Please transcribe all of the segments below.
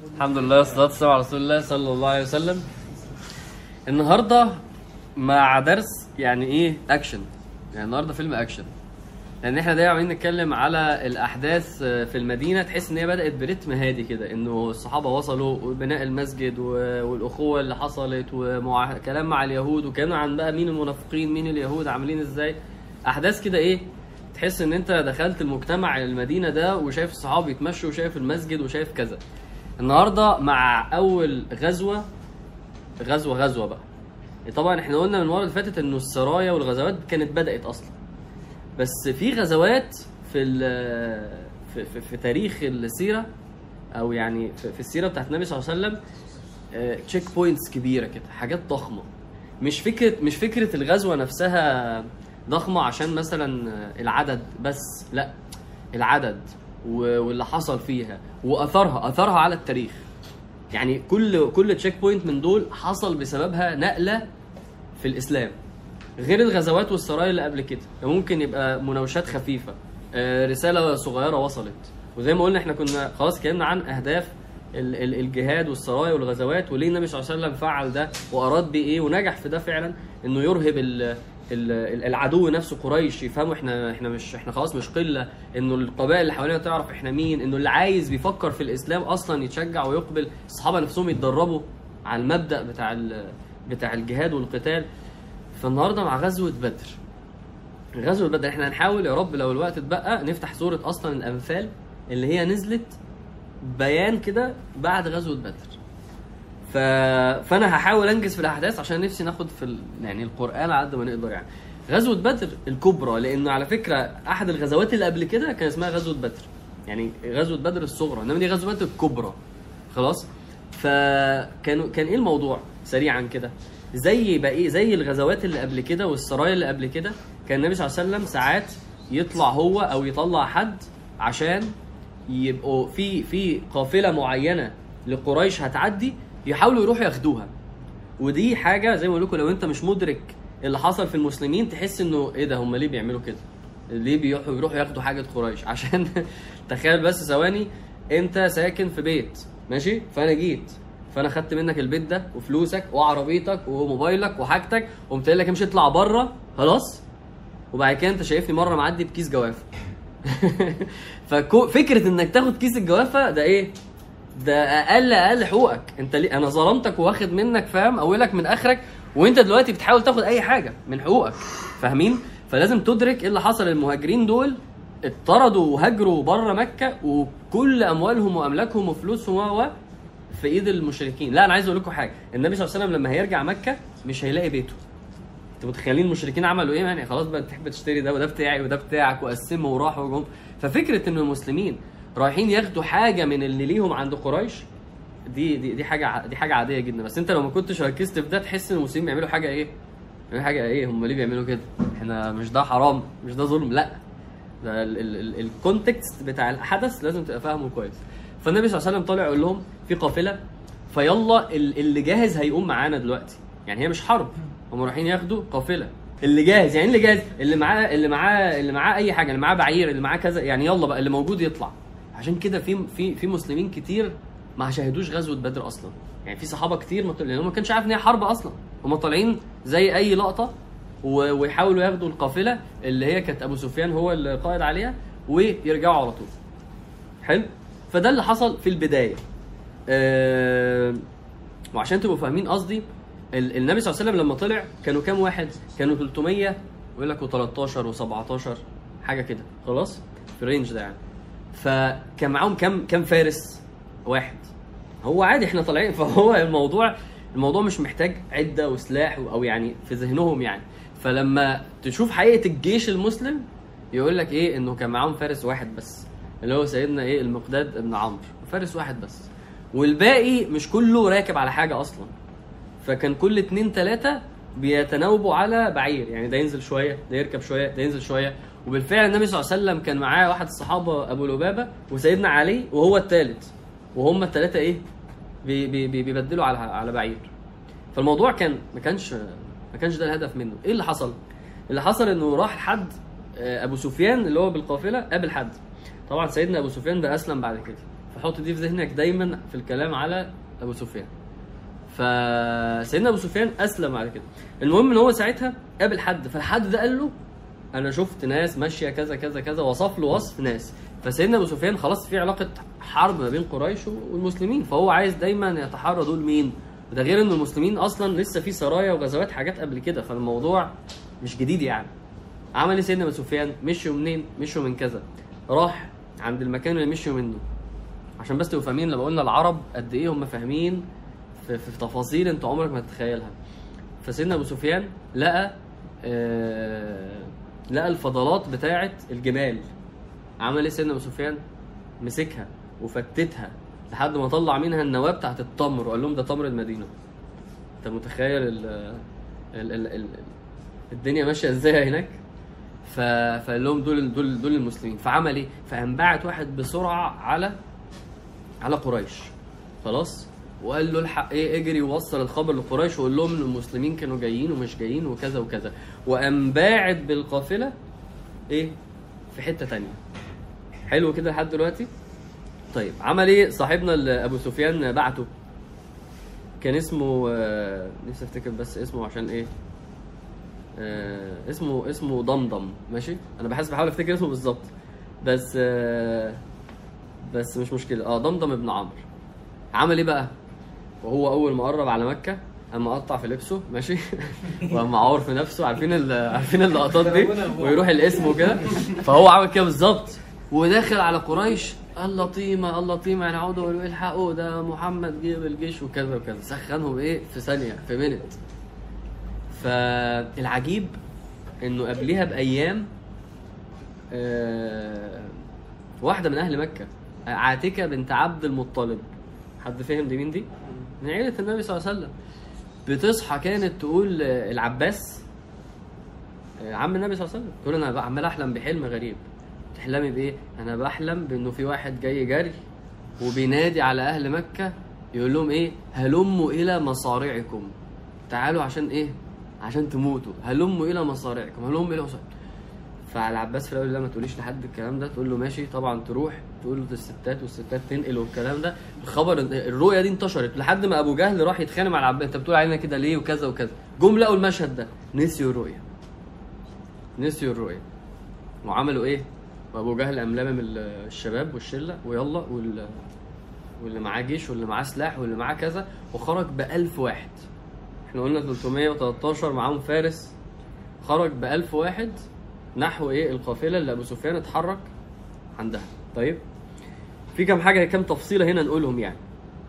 الحمد لله والصلاة والسلام على رسول الله صلى الله عليه وسلم النهارده مع درس يعني ايه اكشن يعني النهارده فيلم اكشن لان احنا دايما عمالين نتكلم على الاحداث في المدينه تحس ان هي بدات برتم هادي كده انه الصحابه وصلوا وبناء المسجد و- والاخوه اللي حصلت وكلام مع اليهود وكلام عن بقى مين المنافقين مين اليهود عاملين ازاي احداث كده ايه تحس ان انت دخلت المجتمع المدينه ده وشايف الصحابه يتمشوا وشايف المسجد وشايف كذا النهارده مع اول غزوه غزوه غزوه بقى طبعا احنا قلنا من المره اللي فاتت انه السرايا والغزوات كانت بدات اصلا بس في غزوات في ال- في, في, في تاريخ السيره او يعني في, في السيره بتاعت النبي صلى الله عليه وسلم تشيك بوينتس كبيره كده حاجات ضخمه مش فكره مش فكره الغزوه نفسها ضخمه عشان مثلا آه، العدد بس لا العدد و- واللي حصل فيها واثرها اثرها على التاريخ يعني كل كل تشيك بوينت من دول حصل بسببها نقله في الاسلام غير الغزوات والسرايا اللي قبل كده ممكن يبقى مناوشات خفيفه آه، رساله صغيره وصلت وزي ما قلنا احنا كنا خلاص اتكلمنا عن اهداف ال- ال- الجهاد والسرايا والغزوات وليه النبي صلى الله عليه وسلم فعل ده واراد بيه ايه ونجح في ده فعلا انه يرهب ال ال- العدو نفسه قريش يفهموا احنا احنا مش احنا خلاص مش قله انه القبائل اللي حوالينا تعرف احنا مين انه اللي عايز بيفكر في الاسلام اصلا يتشجع ويقبل الصحابه نفسهم يتدربوا على المبدا بتاع ال- بتاع الجهاد والقتال فالنهارده مع غزوه بدر غزوه بدر احنا هنحاول يا رب لو الوقت اتبقى نفتح سوره اصلا الانفال اللي هي نزلت بيان كده بعد غزوه بدر ف... فانا هحاول انجز في الاحداث عشان نفسي ناخد في ال... يعني القران على قد ما نقدر يعني غزوه بدر الكبرى لانه على فكره احد الغزوات اللي قبل كده كان اسمها غزوه بدر يعني غزوه بدر الصغرى انما دي غزوه بدر الكبرى خلاص فكانوا كان ايه الموضوع سريعا كده زي بقى ايه زي الغزوات اللي قبل كده والسرايا اللي قبل كده كان النبي صلى الله عليه وسلم ساعات يطلع هو او يطلع حد عشان يبقوا في في قافله معينه لقريش هتعدي يحاولوا يروحوا ياخدوها ودي حاجه زي ما بقول لكم لو انت مش مدرك اللي حصل في المسلمين تحس انه ايه ده هم ليه بيعملوا كده ليه بيروحوا يروحوا ياخدوا حاجه قريش عشان تخيل بس ثواني انت ساكن في بيت ماشي فانا جيت فانا خدت منك البيت ده وفلوسك وعربيتك وموبايلك وحاجتك وقمت قايل لك امشي اطلع بره خلاص وبعد كده انت شايفني مره معدي بكيس جوافه ففكره انك تاخد كيس الجوافه ده ايه ده اقل اقل حقوقك انت ليه انا ظلمتك واخد منك فاهم اولك من اخرك وانت دلوقتي بتحاول تاخد اي حاجه من حقوقك فاهمين فلازم تدرك ايه اللي حصل المهاجرين دول اتطردوا وهاجروا بره مكه وكل اموالهم واملاكهم وفلوسهم و في ايد المشركين لا انا عايز اقول لكم حاجه النبي صلى الله عليه وسلم لما هيرجع مكه مش هيلاقي بيته انتوا متخيلين المشركين عملوا ايه يعني خلاص بقى تحب تشتري ده وده بتاعي وده بتاعك وقسموا وراحوا وجم ففكره ان المسلمين رايحين ياخدوا حاجه من اللي ليهم عند قريش دي دي دي حاجه ع- دي حاجه عاديه جدا بس انت لو ما كنتش ركزت في ده تحس ان المسلمين بيعملوا حاجه ايه؟ بيعملوا حاجه ايه؟ هم ليه بيعملوا كده؟ احنا مش ده حرام مش ده ظلم لا ده الكونتكست بتاع الحدث لازم تبقى فاهمه كويس فالنبي صلى الله عليه وسلم طالع يقول لهم في قافله فيلا ال- اللي جاهز هيقوم معانا دلوقتي يعني هي مش حرب هم رايحين ياخدوا قافله اللي جاهز يعني اللي جاهز اللي معاه اللي معاه اللي معاه اي حاجه اللي معاه بعير اللي معاه كذا يعني يلا بقى اللي موجود يطلع عشان كده في في في مسلمين كتير ما شاهدوش غزوه بدر اصلا يعني في صحابه كتير ما لانهم ما كانش عارف ان هي حرب اصلا هم طالعين زي اي لقطه و- ويحاولوا ياخدوا القافله اللي هي كانت ابو سفيان هو القائد عليها ويرجعوا على طول حلو فده اللي حصل في البدايه آه وعشان تبقوا فاهمين قصدي ال- النبي صلى الله عليه وسلم لما طلع كانوا كام واحد كانوا 300 ويقول لك و13 و17 حاجه كده خلاص في الرينج ده يعني فكان معاهم كام كام فارس واحد هو عادي احنا طالعين فهو الموضوع الموضوع مش محتاج عده وسلاح او يعني في ذهنهم يعني فلما تشوف حقيقه الجيش المسلم يقول لك ايه انه كان معاهم فارس واحد بس اللي هو سيدنا ايه المقداد ابن عمرو فارس واحد بس والباقي مش كله راكب على حاجه اصلا فكان كل اتنين تلاتة بيتناوبوا على بعير يعني ده ينزل شويه ده يركب شويه ده ينزل شويه وبالفعل النبي صلى الله عليه وسلم كان معاه واحد الصحابه ابو لبابه وسيدنا علي وهو الثالث وهم الثلاثه ايه بي بي بي بيبدلوا على على بعير فالموضوع كان ما كانش ما كانش ده الهدف منه ايه اللي حصل اللي حصل انه راح لحد آه، ابو سفيان اللي هو بالقافله قابل حد طبعا سيدنا ابو سفيان ده اسلم بعد كده فحط دي في ذهنك دايما في الكلام على ابو سفيان فسيدنا ابو سفيان اسلم على كده المهم ان هو ساعتها قابل حد فالحد ده قال له انا شفت ناس ماشيه كذا كذا كذا وصف له وصف ناس فسيدنا ابو سفيان خلاص في علاقه حرب ما بين قريش والمسلمين فهو عايز دايما يتحرى دول مين ده غير ان المسلمين اصلا لسه في سرايا وغزوات حاجات قبل كده فالموضوع مش جديد يعني عمل ايه سيدنا ابو سفيان مشوا منين مشوا من كذا راح عند المكان اللي مشوا منه عشان بس تبقوا فاهمين لما قلنا العرب قد ايه هم فاهمين في, في تفاصيل انت عمرك ما تتخيلها فسيدنا ابو سفيان لقى آه لقى الفضلات بتاعه الجمال عمل ايه سيدنا ابو سفيان مسكها وفتتها لحد ما طلع منها النواه بتاعت التمر وقال لهم ده تمر المدينه انت متخيل ال ال ال ال الدنيا ماشيه ازاي هناك ف... فقال لهم دول دول دول المسلمين فعمل ايه فقام باعت واحد بسرعه على على قريش خلاص وقال له الحق ايه اجري ووصل الخبر لقريش وقول لهم ان المسلمين كانوا جايين ومش جايين وكذا وكذا وقام باعت بالقافله ايه في حته تانية حلو كده لحد دلوقتي طيب عمل ايه صاحبنا اللي ابو سفيان بعته كان اسمه آه، نفسي افتكر بس اسمه عشان ايه آه، اسمه اسمه ضمضم ماشي انا بحس بحاول افتكر اسمه بالظبط بس آه، بس مش مشكله اه ضمضم ابن عمرو عمل ايه بقى وهو اول ما قرب على مكه اما قطع في لبسه ماشي واما عور في نفسه عارفين ال- عارفين اللقطات دي ويروح الاسم وكده فهو عمل كده بالظبط وداخل على قريش اللطيمه اللطيمه يعني عودوا وقالوا الحقوا ده محمد جه بالجيش وكذا وكذا سخنهم ايه في ثانيه في منت فالعجيب انه قبلها بايام آه، واحده من اهل مكه عاتكه بنت عبد المطلب حد فاهم دي مين دي؟ من عيله النبي صلى الله عليه وسلم بتصحى كانت تقول آه، العباس آه، عم النبي صلى الله عليه وسلم تقول انا بقى عمال احلم بحلم غريب تحلمي بايه؟ انا بحلم بانه في واحد جاي جري وبينادي على اهل مكه يقول لهم ايه؟ هلموا الى مصارعكم تعالوا عشان ايه؟ عشان تموتوا هلموا الى مصارعكم هلموا الى مصارعكم فالعباس في الاول لا ما تقوليش لحد الكلام ده تقول له ماشي طبعا تروح تقول له الستات والستات تنقل والكلام ده الخبر الرؤيه دي انتشرت لحد ما ابو جهل راح يتخانق مع العباس انت بتقول علينا كده ليه وكذا وكذا جم لقوا المشهد ده نسيوا الرؤيه نسيوا الرؤيه وعملوا ايه وابو جهل قام لامم ال- الشباب والشله ويلا وال واللي معاه جيش واللي معاه سلاح واللي معاه كذا وخرج ب 1000 واحد احنا قلنا 313 معاهم فارس خرج ب 1000 واحد نحو ايه القافله اللي ابو سفيان اتحرك عندها طيب في كام حاجه كام تفصيله هنا نقولهم يعني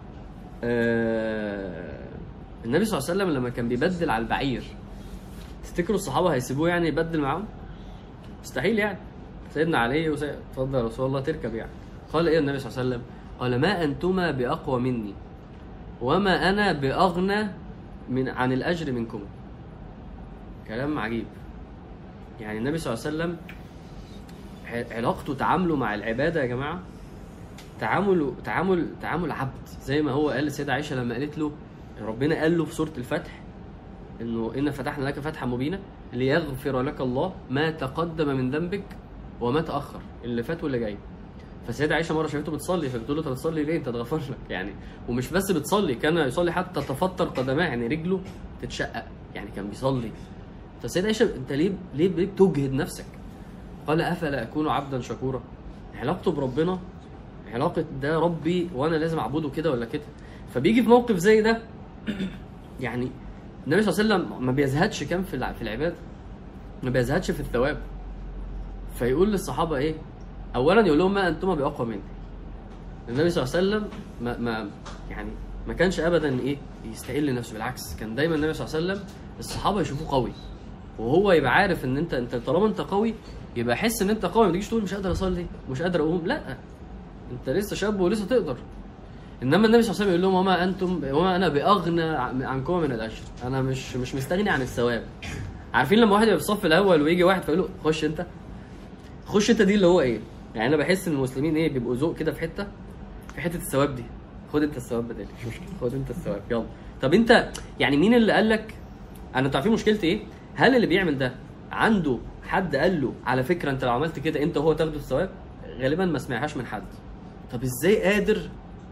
آه النبي صلى الله عليه وسلم لما كان بيبدل على البعير تفتكروا الصحابه هيسيبوه يعني يبدل معاهم مستحيل يعني سيدنا علي وسيد اتفضل يا رسول الله تركب يعني قال ايه النبي صلى الله عليه وسلم قال ما انتما باقوى مني وما انا باغنى من عن الاجر منكم كلام عجيب يعني النبي صلى الله عليه وسلم ع- علاقته تعامله مع العباده يا جماعه تعامل تعامل تعامل عبد زي ما هو قال للسيده عائشه لما قالت له ربنا قال له في سوره الفتح انه ان فتحنا لك فتحا مبينا ليغفر لك الله ما تقدم من ذنبك وما تاخر اللي فات واللي جاي فالسيده عائشه مره شافته بتصلي فبتقول له انت بتصلي ليه انت اتغفر لك يعني ومش بس بتصلي كان يصلي حتى تفطر قدماه يعني رجله تتشقق يعني كان بيصلي فالسيده عائشه انت ليه ليه ليه بتجهد نفسك قال افلا اكون عبدا شكورا علاقته بربنا علاقه ده ربي وانا لازم اعبده كده ولا كده فبيجي في موقف زي ده يعني النبي صلى الله عليه وسلم ما بيزهدش كام في الع- في العباده ما بيزهدش في الثواب فيقول للصحابه ايه اولا يقول لهم ما انتم باقوى مني النبي صلى الله عليه وسلم ما, ما يعني ما كانش ابدا ايه يستقل نفسه بالعكس كان دايما النبي صلى الله عليه وسلم الصحابه يشوفوه قوي وهو يبقى عارف ان انت انت طالما انت قوي يبقى حس ان انت قوي ما تجيش تقول مش قادر اصلي مش قادر اقوم لا انت لسه شاب ولسه تقدر انما النبي صلى الله عليه وسلم يقول لهم وما انتم وما انا باغنى عن- عنكم من الاجر انا مش مش مستغني عن الثواب عارفين لما واحد يبقى في الصف الاول ويجي واحد فيقول له خش انت خش انت دي اللي هو ايه يعني انا بحس ان المسلمين ايه بيبقوا ذوق كده في حته في حته الثواب دي خد انت الثواب بدالي مش مشكله خد انت الثواب يلا طب انت يعني مين اللي قال لك انا انتوا عارفين مشكلتي ايه هل اللي بيعمل ده عنده حد قال له على فكره انت لو عملت كده انت وهو تاخدوا الثواب غالبا ما سمعهاش من حد طب ازاي قادر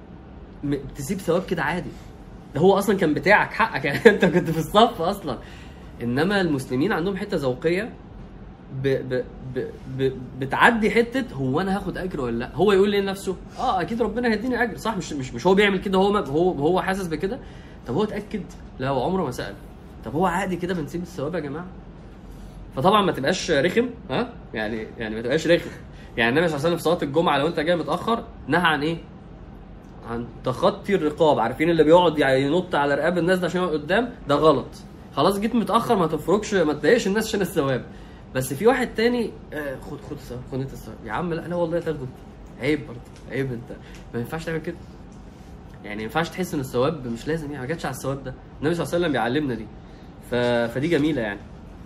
م- تسيب ثواب كده عادي ده هو اصلا كان بتاعك حقك يعني انت كنت في الصف اصلا انما المسلمين عندهم حته ذوقيه ب ب ب ب بتعدي حته هو انا هاخد اجر ولا لا هو يقول ليه لنفسه اه اكيد ربنا هيديني اجر صح مش مش مش هو بيعمل كده هو ما هو هو حاسس بكده طب هو اتاكد لا هو عمره ما سال طب هو عادي كده بنسيب الثواب يا جماعه فطبعا ما تبقاش رخم ها يعني يعني ما تبقاش رخم يعني النبي صلى الله عليه وسلم في صلاه الجمعه لو انت جاي متاخر نهى عن ايه؟ عن تخطي الرقاب عارفين اللي بيقعد يعني ينط على رقاب الناس ده عشان يقعد قدام ده غلط خلاص جيت متاخر ما تفركش ما تضايقش الناس عشان الثواب بس في واحد تاني آه خد خد الثواب خد انت الثواب يا عم لا لا والله تاخده انت عيب برضه عيب انت ما ينفعش تعمل كده يعني ما ينفعش تحس ان الثواب مش لازم يعني ما جاتش على الثواب ده النبي صلى الله عليه وسلم بيعلمنا دي ف... فدي جميله يعني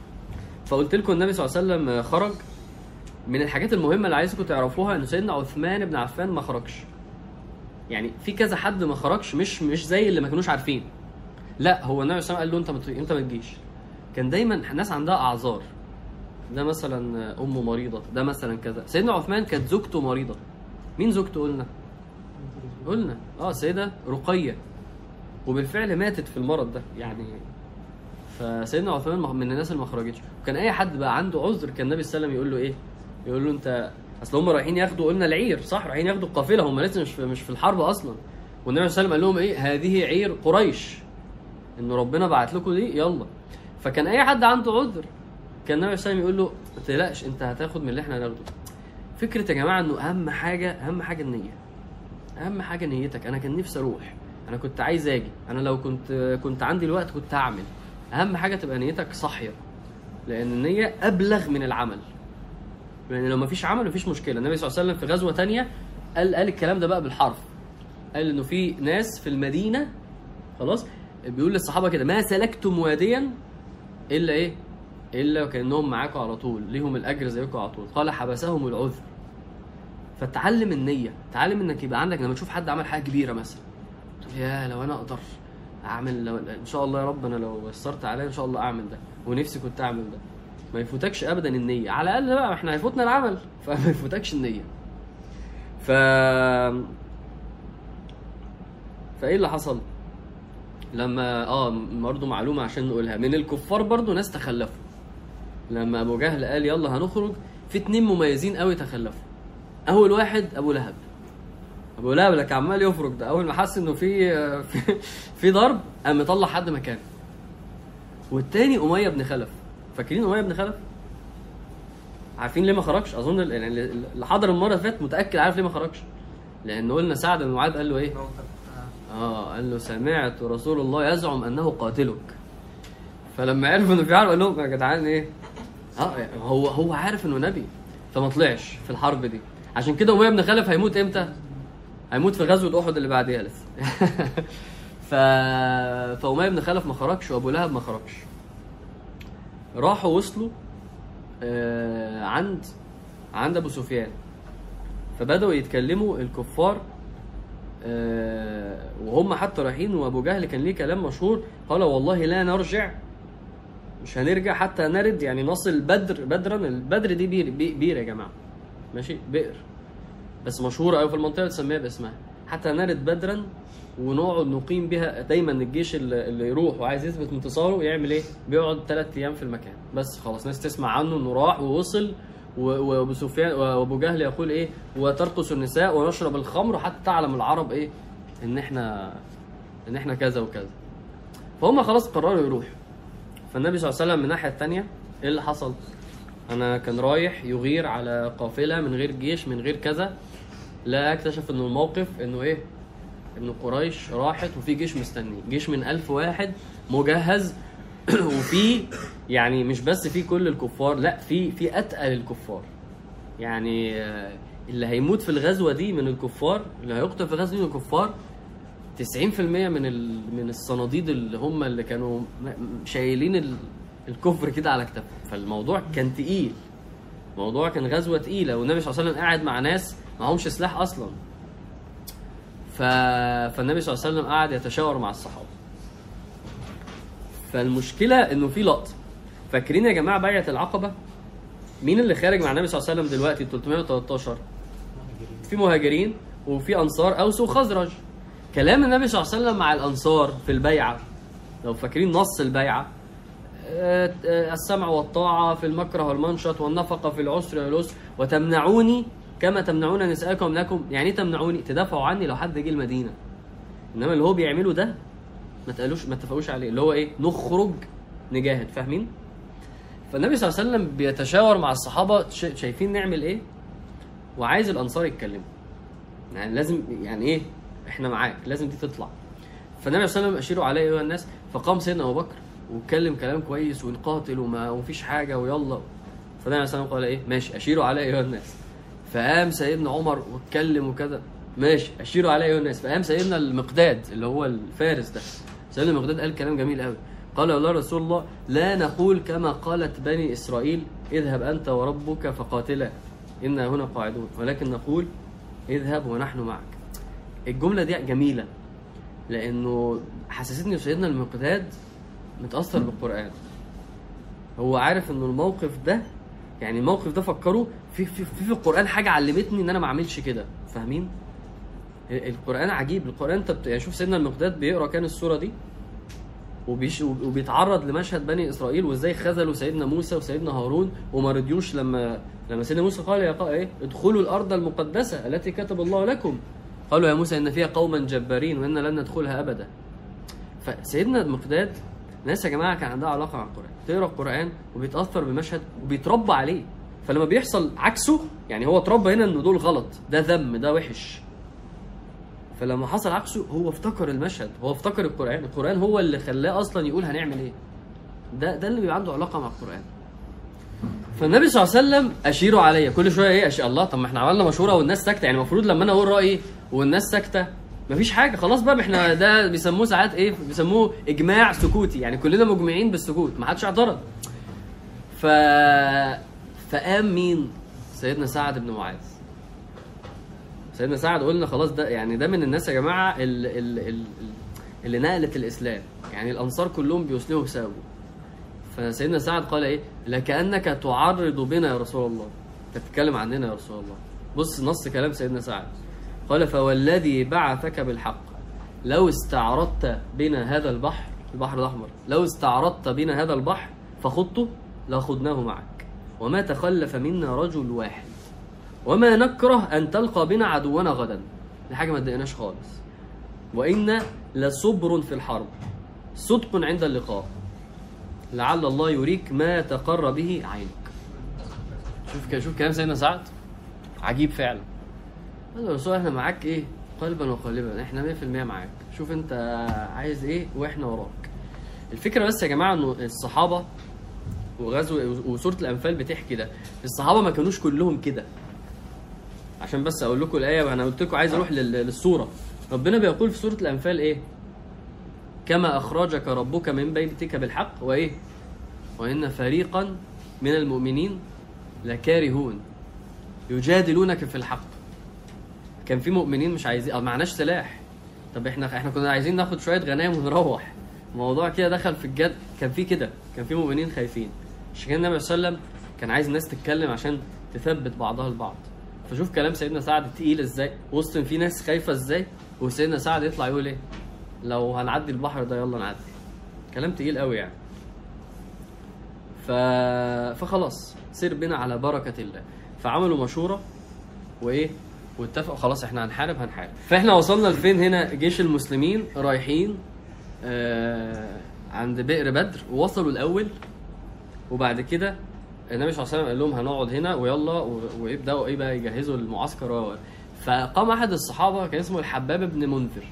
فقلت لكم النبي صلى الله عليه وسلم خرج من الحاجات المهمه اللي عايزكم تعرفوها ان سيدنا عثمان بن عفان ما خرجش يعني في كذا حد ما خرجش مش مش زي اللي ما كانوش عارفين لا هو النبي صلى الله عليه وسلم قال له انت ما ت- انت ما تجيش كان دايما الناس عندها اعذار ده مثلا امه مريضه ده مثلا كذا سيدنا عثمان كانت زوجته مريضه مين زوجته قلنا قلنا اه سيده رقيه وبالفعل ماتت في المرض ده يعني فسيدنا عثمان مح- من الناس اللي ما خرجتش وكان اي حد بقى عنده عذر كان النبي صلى الله عليه وسلم يقول له ايه يقول له انت اصل هم رايحين ياخدوا قلنا العير صح رايحين ياخدوا القافله هم لسه مش في مش في الحرب اصلا والنبي صلى الله عليه وسلم قال لهم ايه هذه عير قريش ان ربنا بعت لكم دي يلا فكان اي حد عنده عذر كان النبي صلى الله عليه وسلم يقول له ما تقلقش انت هتاخد من اللي احنا هناخده فكره يا جماعه انه اهم حاجه اهم حاجه النيه اهم حاجه نيتك انا كان نفسي اروح انا كنت عايز اجي انا لو كنت كنت عندي الوقت كنت هعمل اهم حاجه تبقى نيتك صاحيه لان النيه ابلغ من العمل لان لو مفيش عمل مفيش مشكله النبي صلى الله عليه وسلم في غزوه تانية قال قال الكلام ده بقى بالحرف قال انه في ناس في المدينه خلاص بيقول للصحابه كده ما سلكتم واديا الا ايه الا وكانهم معاكم على طول ليهم الاجر زيكم على طول قال حبسهم العذر فتعلم النيه تعلم انك يبقى عندك لما تشوف حد عمل حاجه كبيره مثلا تقول يا لو انا اقدر اعمل لو ان شاء الله يا رب انا لو يسرت عليا ان شاء الله اعمل ده ونفسي كنت اعمل ده ما يفوتكش ابدا النيه على الاقل بقى احنا هيفوتنا العمل فما يفوتكش النيه ف فايه اللي حصل لما اه برضه معلومه عشان نقولها من الكفار برضه ناس تخلفوا لما ابو جهل قال يلا هنخرج في اتنين مميزين قوي تخلفوا اول واحد ابو لهب ابو لهب لك عمال يفرج ده اول ما حس انه في في, في ضرب قام مطلع حد مكانه والتاني اميه بن خلف فاكرين اميه بن خلف عارفين ليه ما خرجش اظن ال- يعني اللي حضر المره اللي فاتت متاكد عارف ليه ما خرجش لان قلنا سعد بن معاذ قال له ايه اه قال له سمعت رسول الله يزعم انه قاتلك فلما عرف انه في حرب قال لهم يا جدعان ايه اه هو هو عارف انه نبي فما طلعش في الحرب دي عشان كده اميه بن خلف هيموت امتى هيموت في غزوه احد اللي بعديها لسه ف فاميه بن خلف ما خرجش وابو لهب ما خرجش راحوا وصلوا آه، عند عند ابو سفيان فبداوا يتكلموا الكفار آه، وهم حتى رايحين وابو جهل كان ليه كلام مشهور قال والله لا نرجع مش هنرجع حتى نرد يعني نصل بدر بدرا البدر دي بير بي- بير يا جماعه ماشي بئر بس مشهوره قوي في المنطقه بتسميها باسمها حتى نرد بدرا ونقعد نقيم بها دايما الجيش اللي اللي يروح وعايز يثبت انتصاره يعمل ايه؟ بيقعد ثلاث ايام في المكان بس خلاص ناس تسمع عنه انه راح ووصل و- وابو سفيان وابو جهل يقول ايه؟ وترقص النساء ونشرب الخمر حتى تعلم العرب ايه؟ ان احنا ان احنا كذا وكذا. فهم خلاص قرروا يروحوا. فالنبي صلى الله عليه وسلم من الناحيه الثانيه ايه اللي حصل؟ انا كان رايح يغير على قافله من غير جيش من غير كذا لا اكتشف انه الموقف انه ايه ان قريش راحت وفي جيش مستني جيش من ألف واحد مجهز وفي يعني مش بس في كل الكفار لا في في اتقل الكفار يعني آه، اللي هيموت في الغزوه دي من الكفار اللي هيقتل في الغزوه دي من الكفار 90% من ال... من الصناديد اللي هم اللي كانوا م- م- شايلين ال... الكفر كده على كتافهم فالموضوع كان تقيل الموضوع كان غزوه تقيله والنبي صلى الله عليه وسلم قاعد مع ناس معهمش سلاح اصلا ف... فالنبي صلى الله عليه وسلم قعد يتشاور مع الصحابه فالمشكله انه في لقطه فاكرين يا جماعه بيعه العقبه مين اللي خارج مع النبي صلى الله عليه وسلم دلوقتي 313 في مهاجرين وفي انصار اوس وخزرج كلام النبي صلى الله عليه وسلم مع الانصار في البيعه لو فاكرين نص البيعه آه، آه، السمع والطاعه في المكره والمنشط والنفقه في العسر واليسر وتمنعوني كما تمنعون نساءكم لكم يعني ايه تمنعوني تدافعوا عني لو حد جه المدينه انما اللي هو بيعمله ده ما تقالوش ما اتفقوش عليه اللي هو ايه نخرج نجاهد فاهمين فالنبي صلى الله عليه وسلم بيتشاور مع الصحابه شا- شايفين نعمل ايه وعايز الانصار يتكلموا يعني لازم يعني ايه احنا معاك لازم دي تطلع فالنبي صلى الله عليه وسلم اشيروا عليه ايها الناس فقام سيدنا ابو بكر واتكلم كلام كويس ونقاتل وما ومفيش حاجه ويلا فالنبي صلى الله عليه وسلم قال ايه ماشي اشيروا عليه ايها الناس فقام سيدنا عمر واتكلم وكذا ماشي اشيروا عليه ايها الناس فقام سيدنا المقداد اللي هو الفارس ده سيدنا المقداد قال كلام جميل قوي قال يا الله رسول الله لا نقول كما قالت بني اسرائيل اذهب انت وربك فقاتلا انا هنا قاعدون ولكن نقول اذهب ونحن معك الجمله دي جميله لانه حسستني سيدنا المقداد متاثر بالقران هو عارف انه الموقف ده يعني الموقف ده فكره في في في, في القران حاجه علمتني ان انا ما اعملش كده فاهمين ال- القران عجيب القران انت بت... يعني شوف سيدنا المقداد بيقرا كان السوره دي وبيش وبيتعرض لمشهد بني اسرائيل وازاي خذلوا سيدنا موسى وسيدنا هارون وما رضيوش لما لما سيدنا موسى قال يا قا- ايه ادخلوا الارض المقدسه التي كتب الله لكم قالوا يا موسى ان فيها قوما جبارين وانا لن ندخلها ابدا فسيدنا المقداد ناس يا جماعه كان عندها علاقه مع القران تقرا القران وبيتاثر بمشهد وبيتربى عليه فلما بيحصل عكسه يعني هو اتربى هنا ان دول غلط ده ذم ده وحش فلما حصل عكسه هو افتكر المشهد هو افتكر القران القران هو اللي خلاه اصلا يقول هنعمل ايه ده ده اللي بيبقى عنده علاقه مع القران فالنبي صلى الله عليه وسلم اشيروا عليا كل شويه ايه اشياء الله طب ما احنا عملنا مشوره والناس ساكته يعني المفروض لما انا اقول رايي والناس ساكته مفيش حاجه خلاص بقى احنا ده بيسموه ساعات ايه بيسموه اجماع سكوتي يعني كلنا مجمعين بالسكوت ما حدش اعترض ف فقام مين سيدنا سعد بن معاذ سيدنا سعد قلنا خلاص ده يعني ده من الناس يا جماعه اللي, اللي, اللي نقلت الاسلام يعني الانصار كلهم بيسلموا بسببه فسيدنا سعد قال ايه لكانك تعرض بنا يا رسول الله انت بتتكلم عننا يا رسول الله بص نص كلام سيدنا سعد قال فوالذي بعثك بالحق لو استعرضت بنا هذا البحر البحر الاحمر لو استعرضت بنا هذا البحر فخضته لخضناه معك وما تخلف منا رجل واحد وما نكره ان تلقى بنا عدونا غدا دي حاجه ما تضايقناش خالص وان لصبر في الحرب صدق عند اللقاء لعل الله يريك ما تقر به عينك شوف كده شوف كلام سيدنا سعد عجيب فعلا قال له يا رسول الله، احنا معاك ايه قلبا وقالبا احنا 100% معاك شوف انت عايز ايه واحنا وراك الفكره بس يا جماعه انه الصحابه وغزو وسوره الانفال بتحكي ده الصحابه ما كانوش كلهم كده عشان بس اقول لكم الايه وانا قلت لكم عايز اروح لل- للسوره ربنا بيقول في سوره الانفال ايه كما اخرجك ربك من بيتك بالحق وايه وان فريقا من المؤمنين لكارهون يجادلونك في الحق كان في مؤمنين مش عايزين اه معناش سلاح طب احنا احنا كنا عايزين ناخد شويه غنايم ونروح الموضوع كده دخل في الجد كان في كده كان في مؤمنين خايفين عشان كده النبي صلى الله عليه وسلم كان عايز الناس تتكلم عشان تثبت بعضها البعض فشوف كلام سيدنا سعد تقيل ازاي وسط في ناس خايفه ازاي وسيدنا سعد يطلع يقول ايه لو هنعدي البحر ده يلا نعدي كلام تقيل قوي يعني ف... فخلاص سير بنا على بركه الله فعملوا مشوره وايه واتفقوا خلاص احنا هنحارب هنحارب فاحنا وصلنا لفين هنا جيش المسلمين رايحين آه عند بئر بدر ووصلوا الاول وبعد كده النبي صلى الله عليه وسلم قال لهم هنقعد هنا ويلا و- ويبداوا ايه بقى يجهزوا المعسكر و- فقام احد الصحابه كان اسمه الحباب بن منذر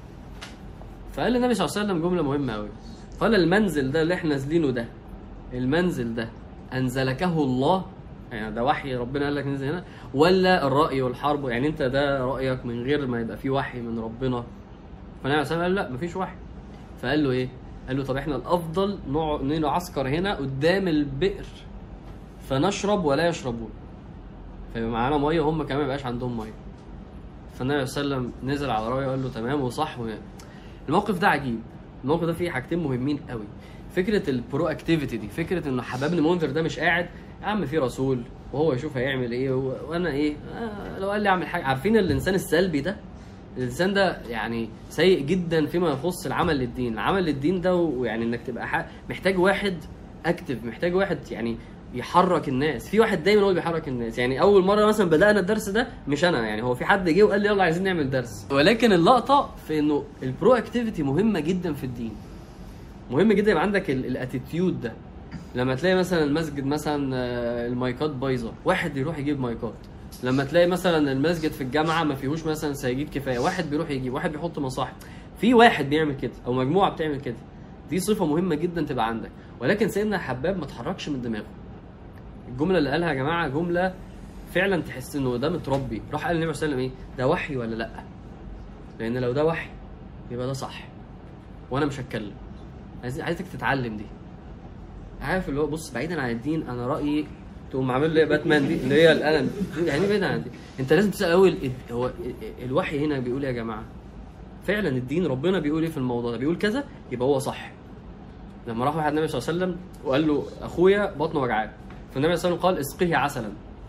فقال للنبي صلى الله عليه وسلم جمله مهمه قوي قال المنزل ده اللي احنا نازلينه ده المنزل ده انزلكه الله يعني ده وحي ربنا قال لك ننزل هنا ولا الراي والحرب يعني انت ده رايك من غير ما يبقى في وحي من ربنا فالنبي صلى الله عليه وسلم قال لا مفيش وحي فقال له ايه قال له طب احنا الافضل نقعد نعسكر هنا قدام البئر فنشرب ولا يشربون فيبقى معانا ميه وهم كمان ما يبقاش عندهم ميه فالنبي صلى الله عليه وسلم نزل على رايه وقال له تمام وصح و... الموقف ده عجيب الموقف ده فيه حاجتين مهمين قوي فكره البرو اكتيفيتي دي فكره انه حباب بن منذر ده مش قاعد يا عم في رسول وهو يشوف هيعمل ايه و- وانا ايه آه لو قال لي اعمل حاجه عارفين الانسان السلبي ده الانسان ده يعني سيء جدا فيما يخص العمل للدين العمل للدين ده ويعني انك تبقى ح- محتاج واحد اكتف محتاج واحد يعني يحرك الناس في واحد دايما هو اللي بيحرك الناس يعني اول مره مثلا بدانا الدرس ده مش انا يعني هو في حد جه وقال لي يلا عايزين نعمل درس ولكن اللقطه في انه البرو اكتيفيتي مهمه جدا في الدين مهم جدا يبقى عندك الاتيتيود ده لما تلاقي مثلا المسجد مثلا آه، المايكات بايظه واحد يروح يجيب مايكات لما تلاقي مثلا المسجد في الجامعه ما فيهوش مثلا سجاجيد كفايه واحد بيروح يجيب واحد بيحط مصاحف في واحد بيعمل كده او مجموعه بتعمل كده دي صفه مهمه جدا تبقى عندك ولكن سيدنا حباب ما اتحركش من دماغه الجمله اللي قالها يا جماعه جمله فعلا تحس انه ده متربي راح قال النبي صلى الله عليه وسلم ايه ده وحي ولا لا لان لو ده وحي يبقى ده صح وانا مش هتكلم عايز عايزك تتعلم دي عارف اللي هو بص بعيدا عن الدين انا رايي تقوم عامل لي باتمان دي اللي هي القلم دي يعني إيه بعيدا عن الدين انت لازم تسال اول ال- هو ال- الوحي هنا بيقول إيه يا جماعه فعلا الدين ربنا بيقول ايه في الموضوع ده بيقول كذا يبقى هو صح لما راح واحد النبي صلى الله عليه وسلم وقال له اخويا بطنه وجعان فالنبي صلى الله عليه وسلم قال اسقيه عسلا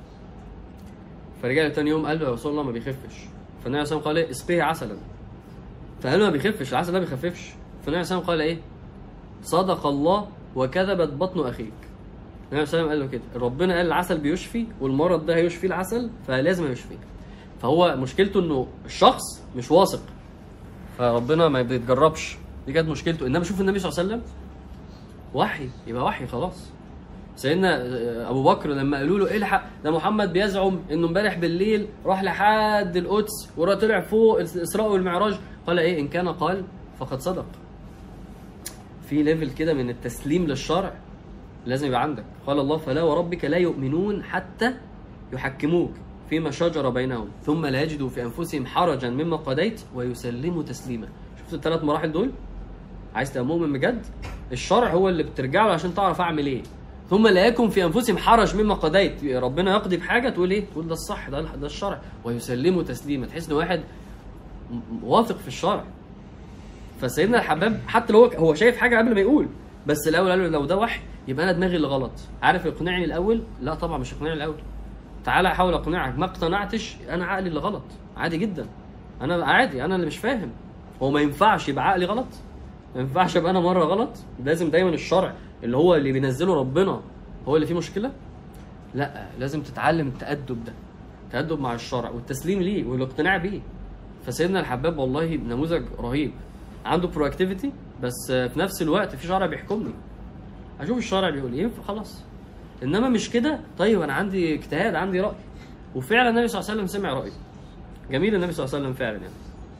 فرجع له تاني يوم قال له يا رسول الله ما بيخفش فالنبي صلى الله عليه وسلم قال ايه اسقيه عسلا فقال له ما بيخفش العسل ده ما بيخففش فالنبي صلى الله عليه وسلم قال ايه صدق الله وكذبت بطن اخيك النبي صلى الله عليه وسلم قال له كده ربنا قال العسل بيشفي والمرض ده هيشفي العسل فلازم يشفيه فهو مشكلته انه الشخص مش واثق فربنا ما بيتجربش دي كانت مشكلته انما شوف النبي صلى الله عليه وسلم وحي يبقى وحي خلاص سيدنا ابو بكر لما قالوا له الحق ده محمد بيزعم انه امبارح بالليل راح لحد القدس وطلع فوق الاسراء والمعراج قال ايه ان كان قال فقد صدق في ليفل كده من التسليم للشرع لازم يبقى عندك قال الله فلا وربك لا يؤمنون حتى يحكموك فيما شجر بينهم ثم لا يجدوا في انفسهم حرجا مما قضيت ويسلموا تسليما شفت الثلاث مراحل دول عايز تبقى مؤمن بجد الشرع هو اللي بترجع له عشان تعرف اعمل ايه ثم لا يكن في انفسهم حرج مما قضيت ربنا يقضي بحاجه تقول ايه تقول ده الصح ده ده الشرع ويسلموا تسليما تحس ان واحد م- واثق في الشرع فسيدنا الحباب حتى لو هو هو شايف حاجه قبل ما يقول بس الاول قال له لو ده وحي يبقى انا دماغي اللي غلط عارف يقنعني الاول لا طبعا مش يقنعني الاول تعالى احاول اقنعك ما اقتنعتش انا عقلي اللي غلط عادي جدا انا عادي انا اللي مش فاهم هو ما ينفعش يبقى عقلي غلط ما ينفعش ابقى انا مره غلط لازم دايما الشرع اللي هو اللي بينزله ربنا هو اللي فيه مشكله لا لازم تتعلم التأدب ده التأدب مع الشرع والتسليم ليه والاقتناع بيه فسيدنا الحباب والله نموذج رهيب عنده برو اكتيفيتي بس في نفس الوقت في شرع بيحكمني اشوف الشرع بيقول ايه فخلاص انما مش كده طيب انا عندي اجتهاد عندي راي وفعلا النبي صلى الله عليه وسلم سمع رايه جميل النبي صلى الله عليه وسلم فعلا يعني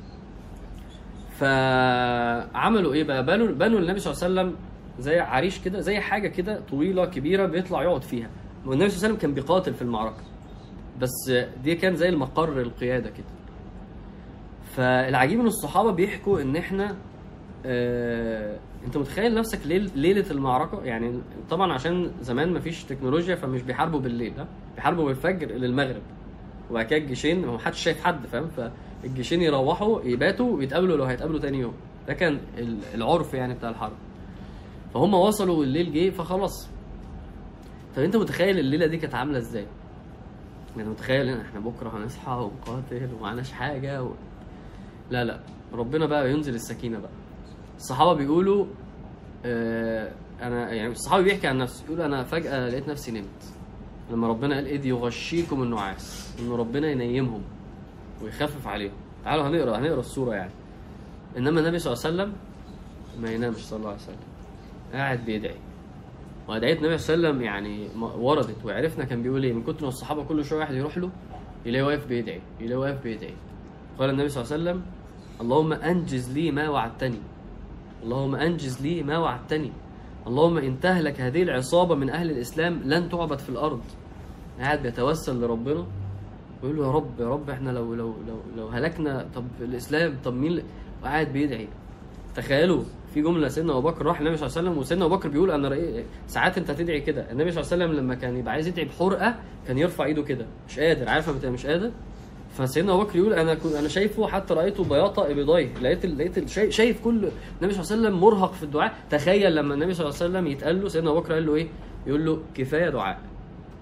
فعملوا ايه بقى بنوا بنوا النبي صلى الله عليه وسلم زي عريش كده زي حاجه كده طويله كبيره بيطلع يقعد فيها والنبي صلى الله عليه وسلم كان بيقاتل في المعركه بس دي كان زي المقر القياده كده فالعجيب ان الصحابه بيحكوا ان احنا آه، انت متخيل نفسك ليل ليله المعركه يعني طبعا عشان زمان مفيش تكنولوجيا فمش بيحاربوا بالليل ها بيحاربوا بالفجر للمغرب وبعد كده الجيشين ما حدش شايف حد فاهم فالجيشين يروحوا يباتوا ويتقابلوا لو هيتقابلوا تاني يوم ده كان ال- العرف يعني بتاع الحرب فهم وصلوا والليل جه فخلاص طب انت متخيل الليله دي كانت عامله ازاي؟ يعني متخيل ان احنا بكره هنصحى ونقاتل ومعناش حاجه و... لا لا ربنا بقى ينزل السكينه بقى الصحابه بيقولوا آه انا يعني الصحابي بيحكي عن نفسه يقول انا فجاه لقيت نفسي نمت لما ربنا قال اذ يغشيكم النعاس ان ربنا ينيمهم ويخفف عليهم تعالوا هنقرا هنقرا السوره يعني انما النبي صلى الله عليه وسلم ما ينامش صلى الله عليه وسلم قاعد بيدعي وادعيه النبي صلى الله عليه وسلم يعني م- وردت وعرفنا كان بيقول ايه من كتر ما الصحابه كل شويه واحد يروح له يلاقيه واقف بيدعي يلاقيه واقف بيدعي قال النبي صلى الله عليه وسلم اللهم انجز لي ما وعدتني اللهم انجز لي ما وعدتني اللهم ان تهلك هذه العصابه من اهل الاسلام لن تعبد في الارض قاعد بيتوسل لربنا ويقول له يا رب يا رب احنا لو لو لو لو هلكنا طب الاسلام طب مين اللي- وقاعد بيدعي تخيلوا في جمله سيدنا ابو بكر راح النبي صلى الله عليه وسلم وسيدنا ابو بكر بيقول انا رأي ساعات انت تدعي كده النبي صلى الله عليه وسلم لما كان يبقى عايز يدعي بحرقه كان يرفع ايده كده مش قادر عارف لما تبقى مش قادر فسيدنا ابو بكر يقول انا كنت انا شايفه حتى رايته بياطه ابضيه لقيت ال- لقيت ال- شايف, شايف كل النبي صلى الله عليه وسلم مرهق في الدعاء تخيل لما النبي صلى الله عليه وسلم يتقال له سيدنا ابو بكر قال له ايه يقول له كفايه دعاء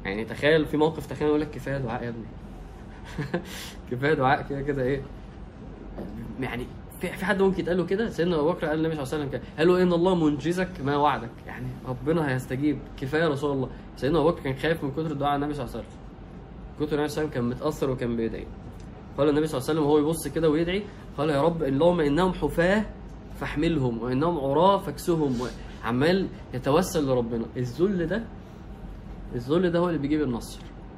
يعني تخيل في موقف تخيل يقول لك كفايه دعاء يا ابني كفايه دعاء كده كده ايه يعني في في حد ممكن يتقال له كده سيدنا ابو بكر قال للنبي صلى الله عليه وسلم كده قال له ان الله منجزك ما وعدك يعني ربنا هيستجيب كفايه يا رسول الله سيدنا ابو بكر كان خايف من كتر الدعاء على النبي صلى الله عليه وسلم كتر النبي صلى الله عليه وسلم كان متاثر وكان بيدعي قال النبي صلى الله عليه وسلم وهو يبص كده ويدعي قال يا رب اللهم انهم حفاه فاحملهم وانهم عراه فاكسهم عمال يتوسل لربنا الذل ده الذل ده هو اللي بيجيب النصر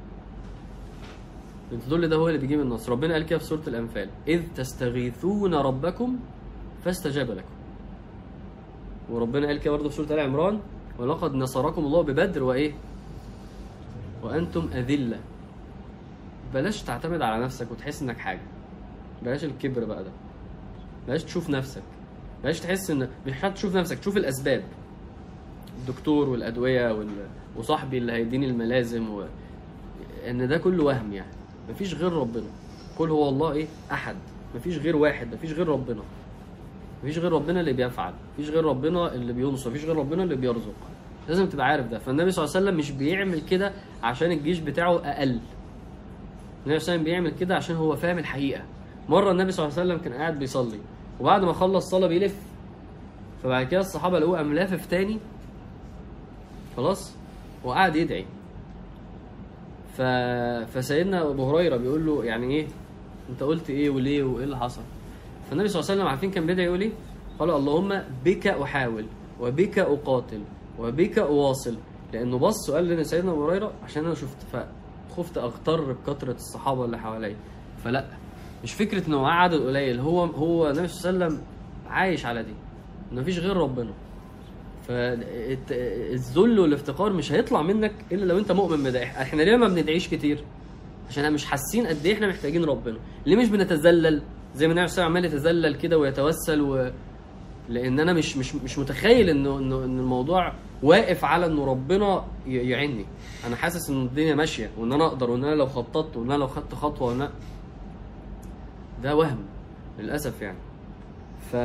الذل ده هو اللي بيجيب النصر ربنا قال كده في سوره الانفال اذ تستغيثون ربكم فاستجاب لكم وربنا قال كده برضه في سوره ال عمران ولقد نصركم الله ببدر وايه وانتم اذله بلاش تعتمد على نفسك وتحس انك حاجه بلاش الكبر بقى ده بلاش تشوف نفسك بلاش تحس ان مش حتى تشوف نفسك تشوف الاسباب الدكتور والادويه وال... وصاحبي اللي هيديني الملازم و... ان ده كله وهم يعني مفيش غير ربنا قل هو الله ايه احد مفيش غير واحد مفيش غير ربنا مفيش غير ربنا اللي بيفعل مفيش غير ربنا اللي بينصر مفيش غير ربنا اللي بيرزق لازم تبقى عارف ده فالنبي صلى الله عليه وسلم مش بيعمل كده عشان الجيش بتاعه اقل النبي صلى الله عليه وسلم بيعمل كده عشان هو فاهم الحقيقه مره النبي صلى الله عليه وسلم كان قاعد بيصلي وبعد ما خلص صلاه بيلف فبعد كده الصحابه لقوه قام لافف تاني خلاص وقعد يدعي ف... فسيدنا ابو هريره بيقول له يعني ايه انت قلت ايه وليه وايه اللي حصل فالنبي صلى الله عليه وسلم عارفين كان بيدعي يقول ايه قال اللهم بك احاول وبك اقاتل وبك اواصل لانه بص وقال لنا سيدنا ابو هريره عشان انا شفت فخفت اغتر بكثره الصحابه اللي حواليا فلا مش فكره انه معاه عدد قليل هو هو النبي صلى الله عليه وسلم عايش على دي ان مفيش غير ربنا فالذل والافتقار مش هيطلع منك الا لو انت مؤمن بده احنا ليه ما بندعيش كتير عشان احنا مش حاسين قد ايه احنا محتاجين ربنا ليه مش بنتذلل زي ما النبي صلى الله عليه وسلم عمال يتذلل كده ويتوسل و... لان انا مش مش مش متخيل انه انه ان الموضوع واقف على انه ربنا ي- يعني انا حاسس ان الدنيا ماشيه وان انا اقدر وان انا لو خططت وان انا لو خدت خطوه وان أنا... ده وهم للاسف يعني ف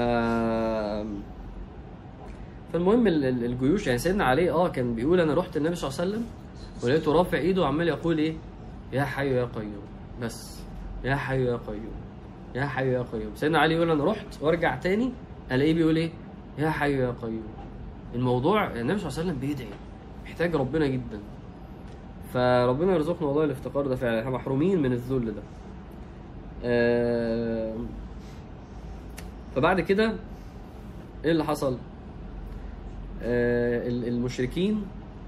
فالمهم ال- ال- الجيوش يعني سيدنا علي اه كان بيقول انا رحت النبي صلى الله عليه وسلم ولقيته رافع ايده وعمال يقول ايه يا حي يا قيوم بس يا حي يا قيوم يا حي يا قيوم سيدنا علي يقول انا رحت وارجع تاني الاقيه بيقول ايه يا حي يا قيوم الموضوع النبي صلى الله عليه وسلم بيدعي محتاج ربنا جدا فربنا يرزقنا والله الافتقار ده فعلا احنا محرومين من الذل ده آه، فبعد كده ايه اللي حصل آه، ال- المشركين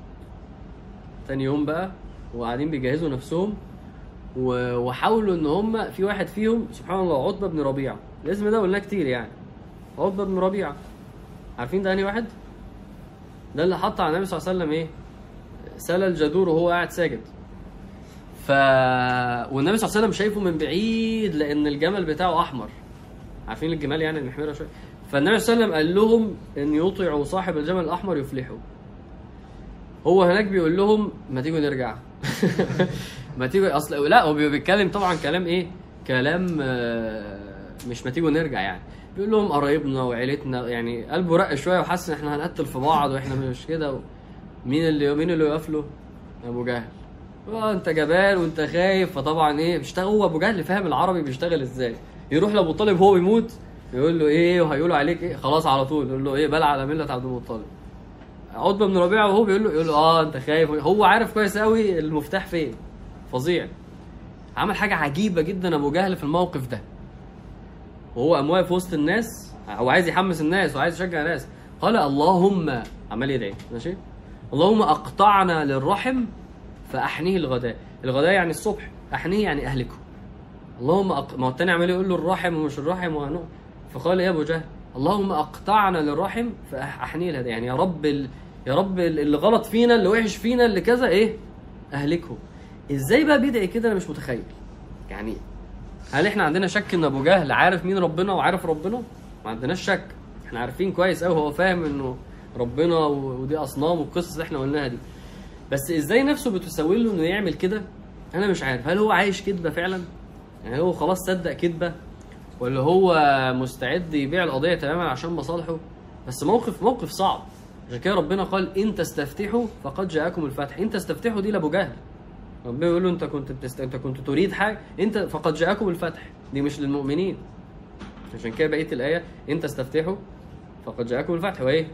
تاني يوم بقى وقاعدين بيجهزوا نفسهم و- وحاولوا ان هم في واحد فيهم سبحان الله عتبه بن ربيعه الاسم ده قلناه كتير يعني عتبه بن ربيعه عارفين ده انهي واحد؟ ده اللي حط على النبي صلى الله عليه وسلم ايه؟ سال الجدور وهو قاعد ساجد ف والنبي صلى الله عليه وسلم شايفه من بعيد لان الجمل بتاعه احمر عارفين الجمال يعني المحمره شويه فالنبي صلى الله عليه وسلم قال لهم ان يطيعوا صاحب الجمل الاحمر يفلحوا هو هناك بيقول لهم ما تيجوا نرجع ما تيجوا اصل لا هو بيتكلم طبعا كلام ايه كلام آه، مش ما تيجوا نرجع يعني بيقول لهم قرايبنا وعيلتنا يعني قلبه رق شويه وحس ان احنا هنقتل في بعض واحنا مش كده مين اللي مين اللي يقف له ابو جهل اه انت جبان وانت خايف فطبعا ايه بيشتغل هو ابو جهل فاهم العربي بيشتغل ازاي يروح لابو طالب هو يموت يقول له ايه وهيقولوا عليك ايه خلاص على طول يقول له ايه بل على مله عبد المطلب عتبه بن ربيعه وهو بيقول له يقول له اه انت خايف هو عارف كويس قوي المفتاح فين فظيع عمل حاجه عجيبه جدا ابو جهل في الموقف ده وهو قام واقف وسط الناس هو عايز يحمس الناس وعايز يشجع الناس قال اللهم عمال يدعي ماشي اللهم اقطعنا للرحم فاحنيه الغداء الغداء يعني الصبح احنيه يعني اهلكه اللهم أق... ما هو التاني عمال يقول له الرحم ومش الرحم وهنو فقال يا ابو جهل اللهم اقطعنا للرحم فاحنيه الهداء يعني يا رب ال... يا رب ال- اللي غلط فينا اللي وحش فينا اللي كذا ايه اهلكه ازاي بقى بيدعي كده انا مش متخيل يعني هل احنا عندنا شك ان ابو جهل عارف مين ربنا وعارف ربنا ما عندناش شك احنا عارفين كويس قوي هو فاهم انه ربنا و- ودي اصنام والقصص اللي احنا قلناها دي بس ازاي نفسه بتسوي له انه يعمل كده انا مش عارف هل هو عايش كذبه فعلا يعني هو خلاص صدق كذبه ولا هو مستعد يبيع القضيه تماما عشان مصالحه بس موقف موقف صعب عشان كده ربنا قال ان تستفتحوا فقد جاءكم الفتح ان تستفتحوا دي لابو جهل ربنا يقول له انت كنت بتست... انت كنت تريد حاجه انت فقد جاءكم الفتح دي مش للمؤمنين عشان كده بقيه الايه ان تستفتحوا فقد جاءكم الفتح وايه